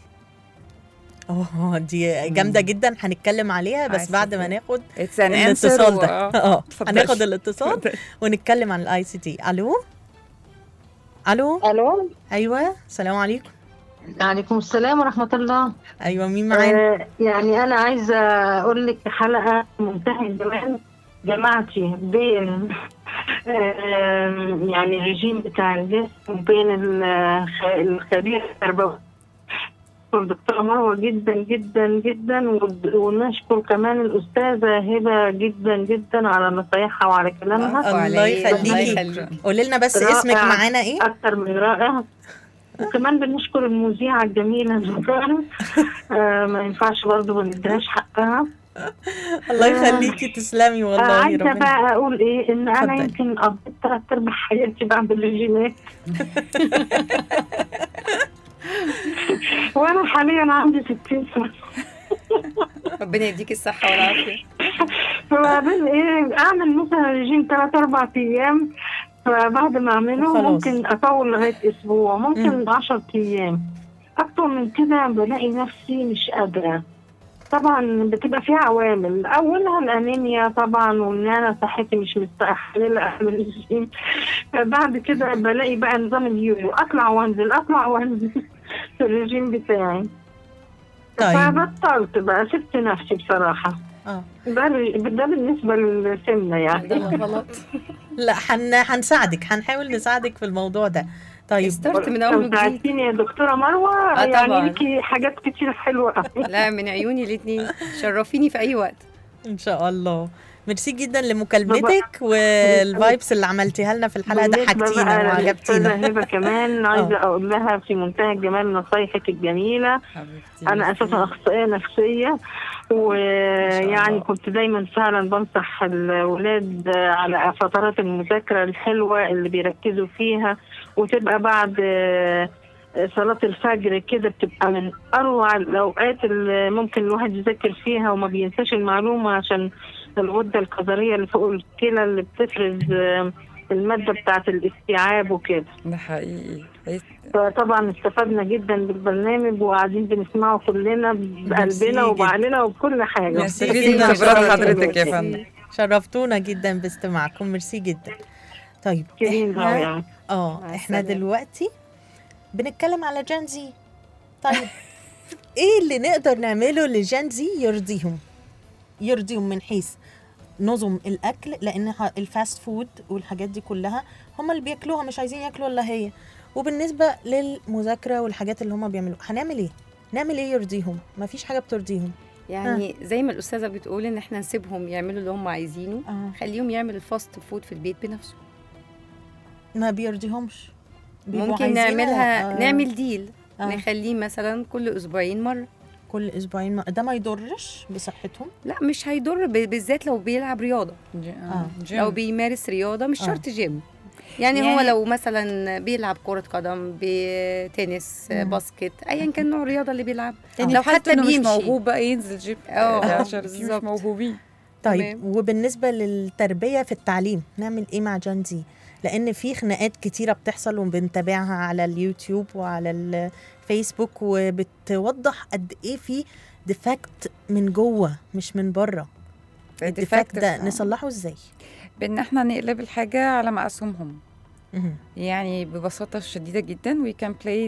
اه دي جامده جدا هنتكلم عليها بس
عايزة
بعد ما
أقول.
ناخد
اتس ان
الاتصال ده اه
اتفضلي.
هناخد الاتصال ونتكلم عن الاي سي تي الو الو
الو
ايوه السلام عليكم
عليكم السلام ورحمه الله
ايوه مين معانا
آه يعني انا عايزه اقول لك حلقه منتهى الجمال جمعتي بين آه يعني الرجيم بتاع الجسم وبين الخ- الخبير التربوي الدكتورة مروة جدا جدا جدا ود- ونشكر كمان الأستاذة هبة جدا جدا على نصايحها وعلى كلامها
الله
الله
يخليكي
يخليكي
قولي لنا بس
رائع.
اسمك معانا ايه
أكثر من رائع وكمان بنشكر المذيعة الجميلة زهران آه ما ينفعش برضه ما نديهاش حقها
الله يخليكي تسلمي
آه
والله
عايزة
ربنا
بقى أقول إيه إن أنا
اتفضلي.
يمكن قضيت ثلاث أرباع حياتي بعمل ريجيمات وأنا حاليا عندي 60 سنة
ربنا يديك الصحه والعافيه
فبعدين إيه أعمل مثلا ريجيم ثلاث أربع أيام فبعد ما أعمله
وخلاص.
ممكن أطول لغاية أسبوع ممكن
مم.
10 أيام أكتر من كده بلاقي نفسي مش قادرة طبعا بتبقى فيها عوامل اولها الانيميا طبعا وان انا صحتي مش مستحمله اعمل رجيم بعد كده بلاقي بقى نظام اليورو اطلع وانزل اطلع وانزل في الرجيم بتاعي
طيب
فبطلت بقى سبت نفسي بصراحه
اه
ده ده بالنسبه للسمنه يعني
ده غلط
لا حن... هنساعدك هنحاول نساعدك في الموضوع ده طيب
ستارت من اول وجديد
ساعدتيني يا دكتوره مروه
آه
يعني
طبعاً.
ليكي حاجات كتير حلوه
لا من عيوني الاثنين شرفيني في اي وقت
ان شاء الله ميرسي جدا لمكالمتك والفايبس اللي عملتيها لنا في الحلقه
بالنسبة
ضحكتينا
بقى للأستاذة
وعجبتينا
هبه كمان عايزه اقول لها في منتهى الجمال نصايحك الجميله
حبيبتي
انا اساسا اخصائيه نفسيه ويعني كنت دايما فعلا بنصح الاولاد على فترات المذاكره الحلوه اللي بيركزوا فيها وتبقى بعد آه، صلاة الفجر كده بتبقى من أروع الأوقات اللي ممكن الواحد يذاكر فيها وما بينساش المعلومة عشان الغدة الكظرية اللي فوق الكلى اللي بتفرز آه، المادة بتاعة الاستيعاب وكده
ده حقيقي
فطبعا استفدنا جدا بالبرنامج وقاعدين بنسمعه كلنا بقلبنا وبعقلنا وبكل حاجه
ميرسي جدا خبرات حضرتك يا فندم
شرفتونا جدا باستماعكم ميرسي جدا طيب
كريم أوي
احنا
يعني.
اه
مع
احنا
السلامة.
دلوقتي بنتكلم على جان زي طيب ايه اللي نقدر نعمله لجان زي يرضيهم يرضيهم من حيث نظم الاكل لان ه- الفاست فود والحاجات دي كلها هم اللي بياكلوها مش عايزين ياكلوا الا هي وبالنسبه للمذاكره والحاجات اللي هم بيعملوها هنعمل ايه نعمل ايه يرضيهم مفيش حاجه بترضيهم
يعني زي ما الاستاذه بتقول ان احنا نسيبهم يعملوا اللي هم عايزينه خليهم يعمل الفاست فود في البيت بنفسه
ما بيرضيهمش بيبقوا
ممكن
عايزين-
نعملها
آه.
نعمل ديل
آه.
نخليه مثلا كل اسبوعين مره
كل اسبوعين ده ما يضرش بصحتهم
لا مش هيضر ب- بالذات لو بيلعب رياضه
آه.
لو بيمارس رياضه مش
آه.
شرط جيم يعني,
يعني-
هو لو مثلا بيلعب كرة قدم بتنس
مم.
باسكت ايا كان نوع الرياضة اللي بيلعب
يعني
لو
في حالة
حتى
إنه مش
بيمشي
موهوب بقى ينزل جيم
اه
عشان في مش
بالظبط.
موهوبين
طيب وبالنسبه للتربيه في التعليم نعمل ايه مع جان زي لان في خناقات كتيره بتحصل وبنتابعها على اليوتيوب وعلى الفيسبوك وبتوضح قد ايه في ديفكت من جوه مش من بره الديفكت ده
defective.
نصلحه ازاي
بان احنا نقلب الحاجه على مقاسهم
مهم.
يعني ببساطه شديده جدا وي كان بلاي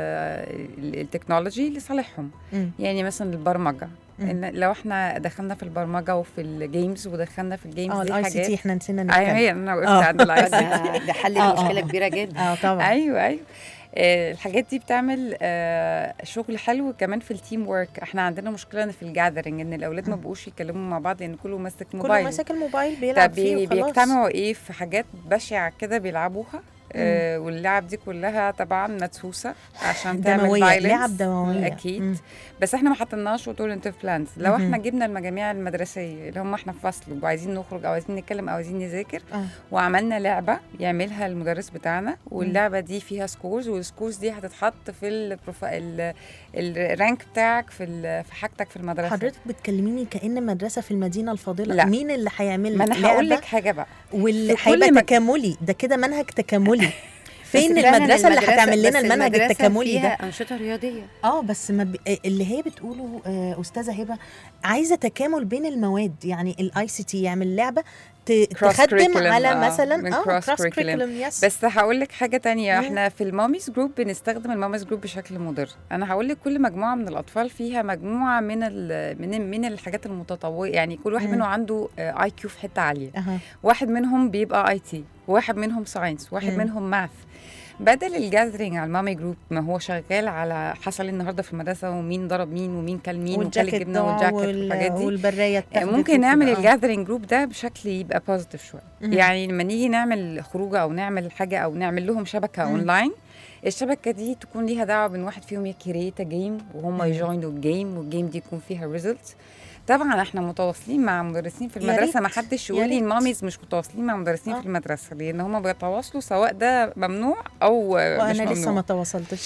التكنولوجي لصالحهم
مم.
يعني مثلا البرمجه
مم.
إن لو احنا دخلنا في البرمجه وفي الجيمز ودخلنا في الجيمز
اه
دي
الاي سي
حاجات
تي احنا نسينا
ايوه
نتكلم
هي انا وقفت
آه.
عند الاي سي
ده-
تي
ده حل
آه،
مشكلة
آه.
كبيرة جدا
اه طبعا
ايوه ايوه آه، الحاجات دي بتعمل آه، شغل حلو كمان في التيم ورك احنا عندنا مشكله إن في الجاذرنج ان الاولاد ما بقوش يتكلموا مع بعض لان كله ماسك
كله
موبايل
ماسك الموبايل بيلعب
طب
فيه
بي-
وخلاص
بيجتمعوا ايه في حاجات بشعه كده بيلعبوها آه واللعب دي كلها طبعا مدسوسه عشان تعمل
دموية،
violence.
لعب دموية.
اكيد
مم.
بس احنا ما حطيناش alternative بلانز لو
مهم.
احنا جبنا المجاميع المدرسيه اللي هم احنا في فصل وعايزين نخرج او عايزين نتكلم او عايزين نذاكر
آه.
وعملنا لعبه يعملها المدرس بتاعنا واللعبه دي فيها سكورز والسكورز دي هتتحط في البروفايل الرانك بتاعك في ال- في حاجتك في المدرسه
حضرتك بتكلميني كأن مدرسة في المدينة الفاضلة
لا.
مين اللي هيعمل
ما انا
لعبة
هقول لك حاجه بقى
واللي
في كل
هيبقى
مك-
تكاملي ده كده منهج تكاملي فين
بس فعلاً
المدرسة اللي
المدرسة-
هتعمل لنا
بس
المنهج
المدرسة
التكاملي ده
فيها أنشطة رياضية
اه بس ما ب... اللي هي بتقوله آه، استاذه هبه عايزه تكامل بين المواد يعني الاي سي تي يعمل لعبه ت...
Cross
تخدم
curriculum،
على
آه،
مثلا
من
اه
cross
cross
curriculum.
curriculum يس
بس هقول لك حاجه تانية
مم.
احنا في الماميز جروب بنستخدم الماميز جروب بشكل مضر انا هقول لك كل مجموعه من الاطفال فيها مجموعه من ال من من الحاجات المتطوره يعني كل واحد
مم.
منهم عنده اي كيو في حته عاليه
اها
واحد منهم بيبقى اي تي واحد منهم ساينس واحد
مم.
منهم ماث بدل الجاذرينج على المامي جروب ما هو شغال على حصل النهارده في المدرسه ومين ضرب مين ومين كل مين وكل
والجاكيت
الجبنه
ده
والجاكيت
وال...
والحاجات دي
والبرايه اتاخدت
ممكن نعمل
وكده، آه.
الجاذرينج جروب ده بشكل يبقى بوزيتيف شويه
مهم.
يعني لما نيجي نعمل خروجه او نعمل حاجه او نعمل لهم شبكه
مم.
اونلاين الشبكه دي تكون ليها دعوه بان واحد فيهم يكريت جيم وهم
مم.
يجوينوا الجيم والجيم دي يكون فيها ريزلتس طبعا احنا متواصلين مع مدرسين في
يا
المدرسه ما
ريت،
حدش
يا
يقول لي
ريت.
الماميز مش متواصلين مع مدرسين
آه.
في المدرسه لان هم بيتواصلوا سواء ده ممنوع او مش
وانا لسه
ممنوع
ما تواصلتش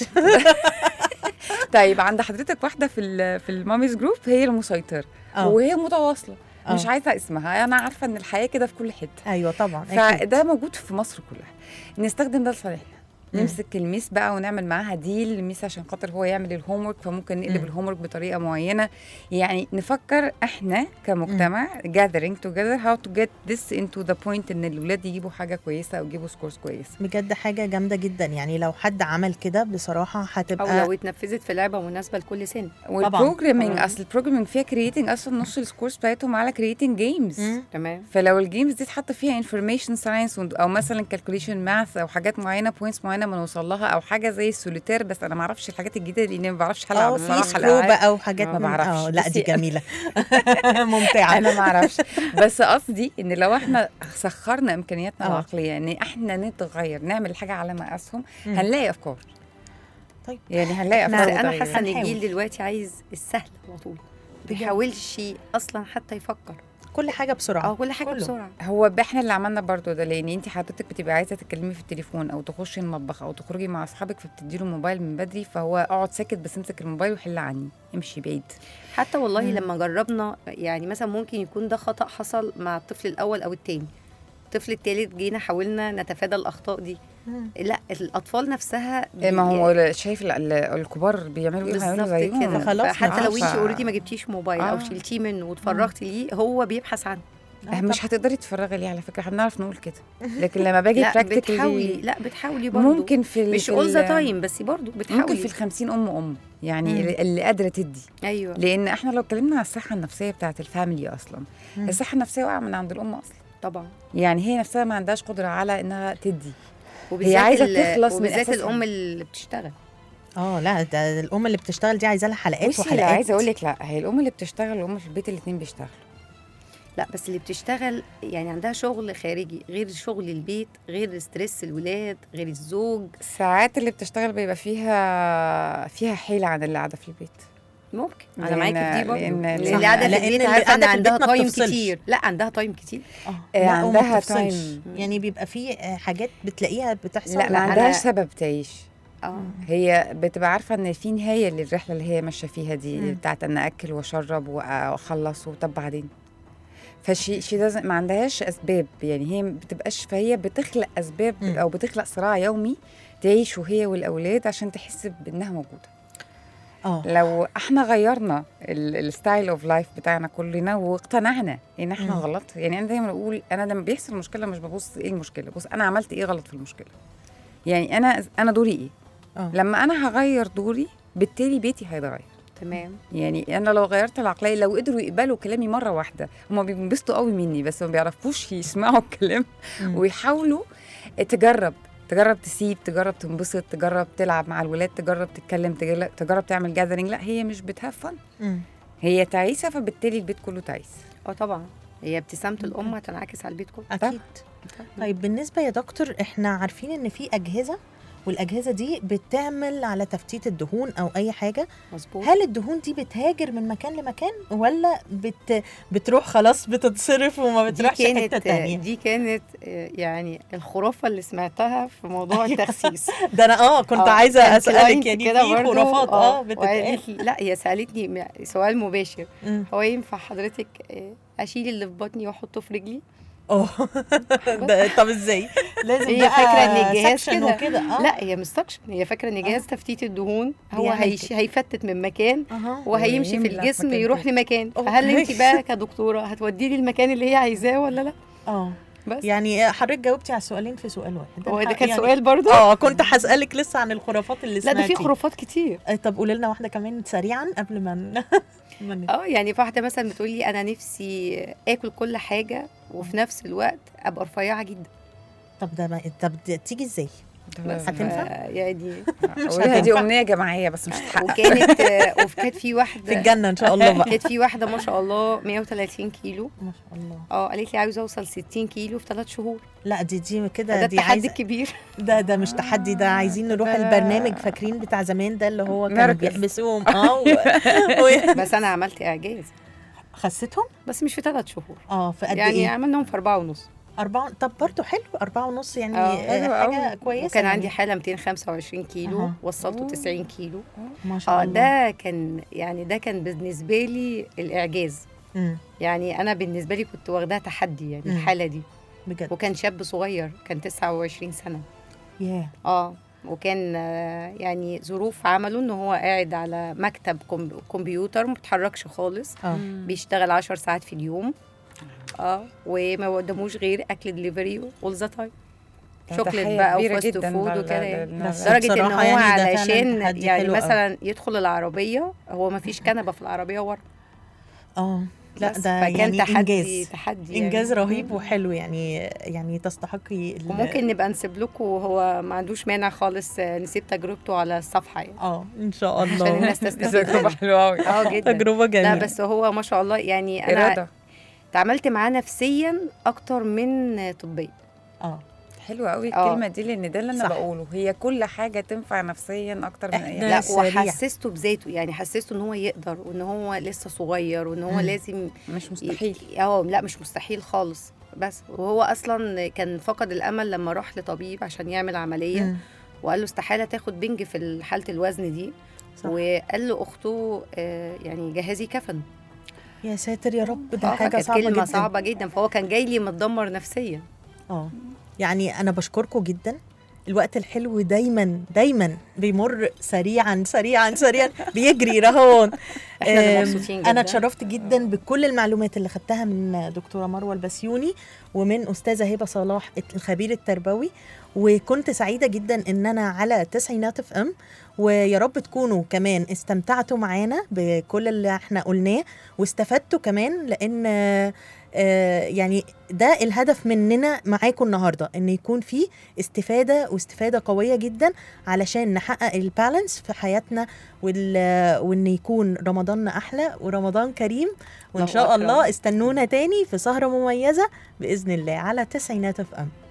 طيب عند حضرتك واحده في ال في الماميز جروب هي المسيطره
آه.
وهي متواصله
آه.
مش عايزه اسمها انا عارفه ان الحياه كده في كل حته
ايوه طبعا أكيد.
فده موجود في مصر كلها نستخدم ده لصالحنا
مم.
نمسك الميس بقى ونعمل معاها ديل الميس عشان خاطر هو يعمل الهوم ورك فممكن نقلب
مم.
الهوم ورك بطريقه معينه يعني نفكر احنا كمجتمع gathering together how to get this into the point ان الولاد يجيبوا حاجه كويسه او يجيبوا سكورز كويسه
بجد حاجه جامده جدا يعني لو حد عمل كده بصراحه
أو
هتبقى
لو اتنفذت في لعبة مناسبة لكل سن
والبروجرامينج
طبعاً.
اصل البروجرامينج فيها كرييتنج اصلا نص السكورز بتاعتهم على كرييتنج جيمز
مم.
تمام
فلو الجيمز دي اتحط فيها انفورميشن ساينس او مثلا كالكوليشن ماث او حاجات معينه بوينتس معينه معينه ما نوصل لها او حاجه زي السوليتير بس انا ما اعرفش الحاجات الجديده لان ما بعرفش هلعب
اه في
الصراحه
سكرو
الألعاب.
بقى وحاجات
ما
من-
بعرفش
اه لا دي
بصي،
جميله ممتعه
انا ما اعرفش بس قصدي ان لو احنا سخرنا امكانياتنا
آه.
العقليه ان احنا نتغير نعمل حاجه على مقاسهم
مم.
هنلاقي افكار
طيب
يعني هنلاقي
بس
افكار
انا
متغيرة.
حاسه ان
هنحاول.
الجيل دلوقتي عايز السهل على طول ما بيحاولش اصلا حتى يفكر
كل حاجه بسرعه
اه كل حاجه
كله.
بسرعه
هو ب- احنا اللي عملنا برضو ده لان انت حضرتك بتبقى عايزه تتكلمي في التليفون او تخشي المطبخ او تخرجي مع اصحابك فبتدي له الموبايل من بدري فهو اقعد ساكت بس امسك الموبايل وحل عني امشي بعيد
حتى والله
مم.
لما جربنا يعني مثلا ممكن يكون ده خطا حصل مع الطفل الاول او التاني الطفل التالت جينا حاولنا نتفادى الاخطاء دي
مم.
لا الاطفال نفسها
إيه ما
بي-
هو شايف ال- ال- الكبار بيعملوا ايه هيعملوا
بالظبط
زيهم
كده
خلاص
فحتى لو
ف-
انت اوريدي ما جبتيش موبايل او
آه.
شلتيه منه واتفرغتي ليه هو بيبحث عنه
آه، مش هتقدري تتفرغي ليه على فكره احنا بنعرف نقول كده لكن لما باجي
لا
براكتيكلي
بتحاولي لا بتحاولي برضه
ممكن في ال-
مش
في
اول ذا
ال-
تايم بس برضه بتحاولي
ممكن في الخمسين ام ام يعني
مم.
اللي- اللي قادره تدي
ايوه
لان احنا لو اتكلمنا على الصحه النفسيه بتاعت الفاميلي اصلا
مم.
الصحه النفسيه واقعه من عند الام اصلا
طبعا
يعني هي نفسها ما عندهاش قدره على انها تدي
وبالذات
عايزة
ال-
تخلص من
وبالذات
إحساسها.
الام اللي بتشتغل
اه لا ده الام اللي بتشتغل دي عايزه لها حلقات
بصي
وحلقات
لا عايزه اقول لك لا هي الام اللي بتشتغل والام في البيت الاثنين بيشتغلوا
لا بس اللي بتشتغل يعني عندها شغل خارجي غير شغل البيت غير ستريس الولاد غير الزوج
ساعات اللي بتشتغل بيبقى فيها فيها حيله عن اللي قاعده في البيت
ممكن انا
لأن-
معاكي في دي برضه
لأن-
لأن
صح.
اللي قاعده في
لأن
البيت
اللي
عارفه ان
قاعدة في البيت
عندها
ما
تايم
بتفصلش.
كتير لا عندها تايم كتير
اه
آه،
لا
عندها
وما بتفصلش.
تايم.
يعني بيبقى في آه، حاجات بتلاقيها بتحصل
لا ما
لا،
عندهاش
أنا-
سبب تعيش
اه
هي بتبقى عارفه ان في نهايه للرحله اللي هي ماشيه فيها دي
مم.
بتاعت ان اكل واشرب واخلص وطب بعدين فشي شي doesn't- ما عندهاش اسباب يعني هي ما بتبقاش فهي بتخلق اسباب
مم.
او بتخلق صراع يومي تعيش وهي والاولاد عشان تحس بانها موجوده
اه
لو احنا غيرنا الستايل اوف لايف بتاعنا كلنا واقتنعنا ان احنا
مم.
غلط يعني انا دايما بقول انا لما بيحصل مشكله مش ببص ايه المشكله بص انا عملت ايه غلط في المشكله يعني انا انا دوري ايه
اه
لما انا هغير دوري بالتالي بيتي هيتغير
تمام
يعني انا لو غيرت العقليه لو قدروا يقبلوا كلامي مره واحده هما بينبسطوا قوي مني بس ما بيعرفوش يسمعوا الكلام
مم.
ويحاولوا تجرب تجرب تسيب تجرب تنبسط تجرب تلعب مع الولاد تجرب تتكلم تجرب, تجرب تعمل جاذرينج لا هي مش بتهاف فن
مم.
هي تعيسه فبالتالي البيت كله تعيس
اه طبعا هي ابتسامه الام هتنعكس على البيت كله
اكيد طيب بالنسبه يا دكتور احنا عارفين ان في اجهزه والاجهزه دي بتعمل على تفتيت الدهون او اي حاجه
مظبوط
هل الدهون دي بتهاجر من مكان لمكان ولا بت بتروح خلاص بتتصرف وما
دي
بتروحش حته
كانت
تانية
دي كانت آه، يعني الخرافه اللي سمعتها في موضوع التخسيس
ده انا اه كنت
آه،
عايزه
كان
اسالك
كلاينت
يعني
كده
في
برضو،
خرافات اه بتتقال
وقالت لي لا هي سالتني م- سؤال مباشر
مم.
هو ينفع حضرتك آه، اشيل اللي في بطني واحطه في رجلي
اه ده- طب ازاي لازم
هي
بقى
فاكره ان الجهاز
suction
كده
وكده اه
لا هي مش سكشن هي فاكره ان جهاز تفتيت الدهون هو
بيعمل
هيش
كده.
هيفتت من مكان
اها
وهيمشي في
ويملى في
الجسم
مكان
يروح
تاني.
لمكان فهل
أوكي.
انت بقى كدكتوره هتوديه لي المكان اللي هي عايزاه ولا لا
اه
بس
يعني حضرتك جاوبتي على السؤالين في سؤال واحد
هو ده
الحق
كان
يعني-
سؤال برضو
اه كنت هسألك لسه عن الخرافات اللي
لا ده في
سمعتي.
خرافات كتير
آه، طب قولي لنا واحده كمان سريعا قبل ما ن- ما ن-
اه يعني في واحده مثلا بتقول لي انا نفسي اكل كل حاجه وفي نفس الوقت ابقى رفيعه جدا
طب ده ما... طب دي- تيجي ازاي
بس
هتنفع؟
ف- يعني
ولها دي
هتنفع.
امنيه جماعيه بس مش هتتحقق
وكانت آه، وكانت في
في
واحده
الجنه ان شاء الله بقى
كانت في واحده ما شاء الله 130 كيلو
ما شاء الله
اه قالت لي عاوزه اوصل 60 كيلو في ثلاث شهور
لا دي دي
ده
كده دي
التحدي
عايزه
الكبير
ده ده مش تحدي ده عايزين نروح
ده-
البرنامج فاكرين بتاع زمان ده اللي هو كانوا
نرجس.
بيحبسوهم اه و... و...
بس انا عملت اعجاز
خستهم
بس مش في ثلاث شهور
اه في قد
يعني
ايه
عملناهم في أربعة ونص
أربعة طب برضو حلو أربعة ونص يعني
آه،
آه،
حلو
حاجة
أوي.
كويسة
وكان
يعني.
عندي حاله 225 كيلو
أها.
وصلته
أوه.
90 كيلو
ما شاء
اه
الله
ده كان يعني ده كان بالنسبه لي الاعجاز
مم.
يعني انا بالنسبه لي كنت واخداها تحدي يعني
مم.
الحاله دي
بجد
وكان شاب صغير كان 29 سنه
ياه
اه وكان آه، يعني ظروف عمله ان هو قاعد على مكتب كم- كمبيوتر ما بيتحركش خالص
اه
بيشتغل 10 ساعات في اليوم اه وما قداموش غير اكل دليفري اول ذا تايم شوكليت
تحية
بقى
كبيرة
وفاست
جداً
فود
لل-
وكده
لل-
يعني.
بس
لدرجه ان
بصراحة
هو
يعني ده فعلاً
علشان
تحدي
يعني
حلو أوي.
مثلا يدخل العربيه هو ما فيش كنبه في العربيه ورا
اه لا
بس
ده
فكان
يعني
تحدي
انجاز
تحدي يعني.
انجاز رهيب وحلو يعني يعني تستحقي ال-
وممكن نبقى نسيب لكم هو ما عندوش مانع خالص آه، نسيب تجربته على الصفحه يعني
اه ان شاء
عشان
الله
الناس تستفيد
تجربه حلوه قوي
اه جدا
تجربه جميله
لا بس هو ما شاء الله يعني انا
اراده
اتعاملت معاه نفسيا اكتر من طبيا
اه
حلوه قوي
آه.
الكلمه دي لان ده اللي انا
صح.
بقوله هي كل حاجه تنفع نفسيا اكتر من اي
إحنا-
حاجه
لا
سريع.
وحسسته بذاته يعني حسسته ان هو يقدر وان هو لسه صغير وان هو
مم.
لازم
مش مستحيل
ي- اه لا مش مستحيل خالص بس وهو اصلا كان فقد الامل لما راح لطبيب عشان يعمل عمليه
مم.
وقال له استحاله تاخد بنج في حاله الوزن دي
صح.
وقال له اخته آه، يعني جهزي كفن
يا ساتر يا رب ده
آه،
حاجه
فكانت
صعبه
كلمه
جدا
صعبه جدا فهو كان جاي لي متدمر نفسيا
اه يعني انا بشكركم جدا الوقت الحلو دايما دايما بيمر سريعا سريعا سريعا بيجري رهوان
احنا اللي
آم،
مبسوطين
انا
جدا.
اتشرفت جدا بكل المعلومات اللي خدتها من دكتوره مروه البسيوني ومن استاذه هبه صلاح الخبير التربوي وكنت سعيده جدا ان انا على تسعينات اف ام ويا رب تكونوا كمان استمتعتوا معانا بكل اللي احنا قلناه واستفدتوا كمان لان آه، يعني ده الهدف مننا معاكم النهارده ان يكون في استفاده واستفاده قويه جدا علشان نحقق البالانس في حياتنا وال- وان يكون رمضاننا احلى ورمضان كريم وان
الله
شاء
أكبر.
الله استنونا تاني في سهره مميزه باذن الله على تسعينات اف ام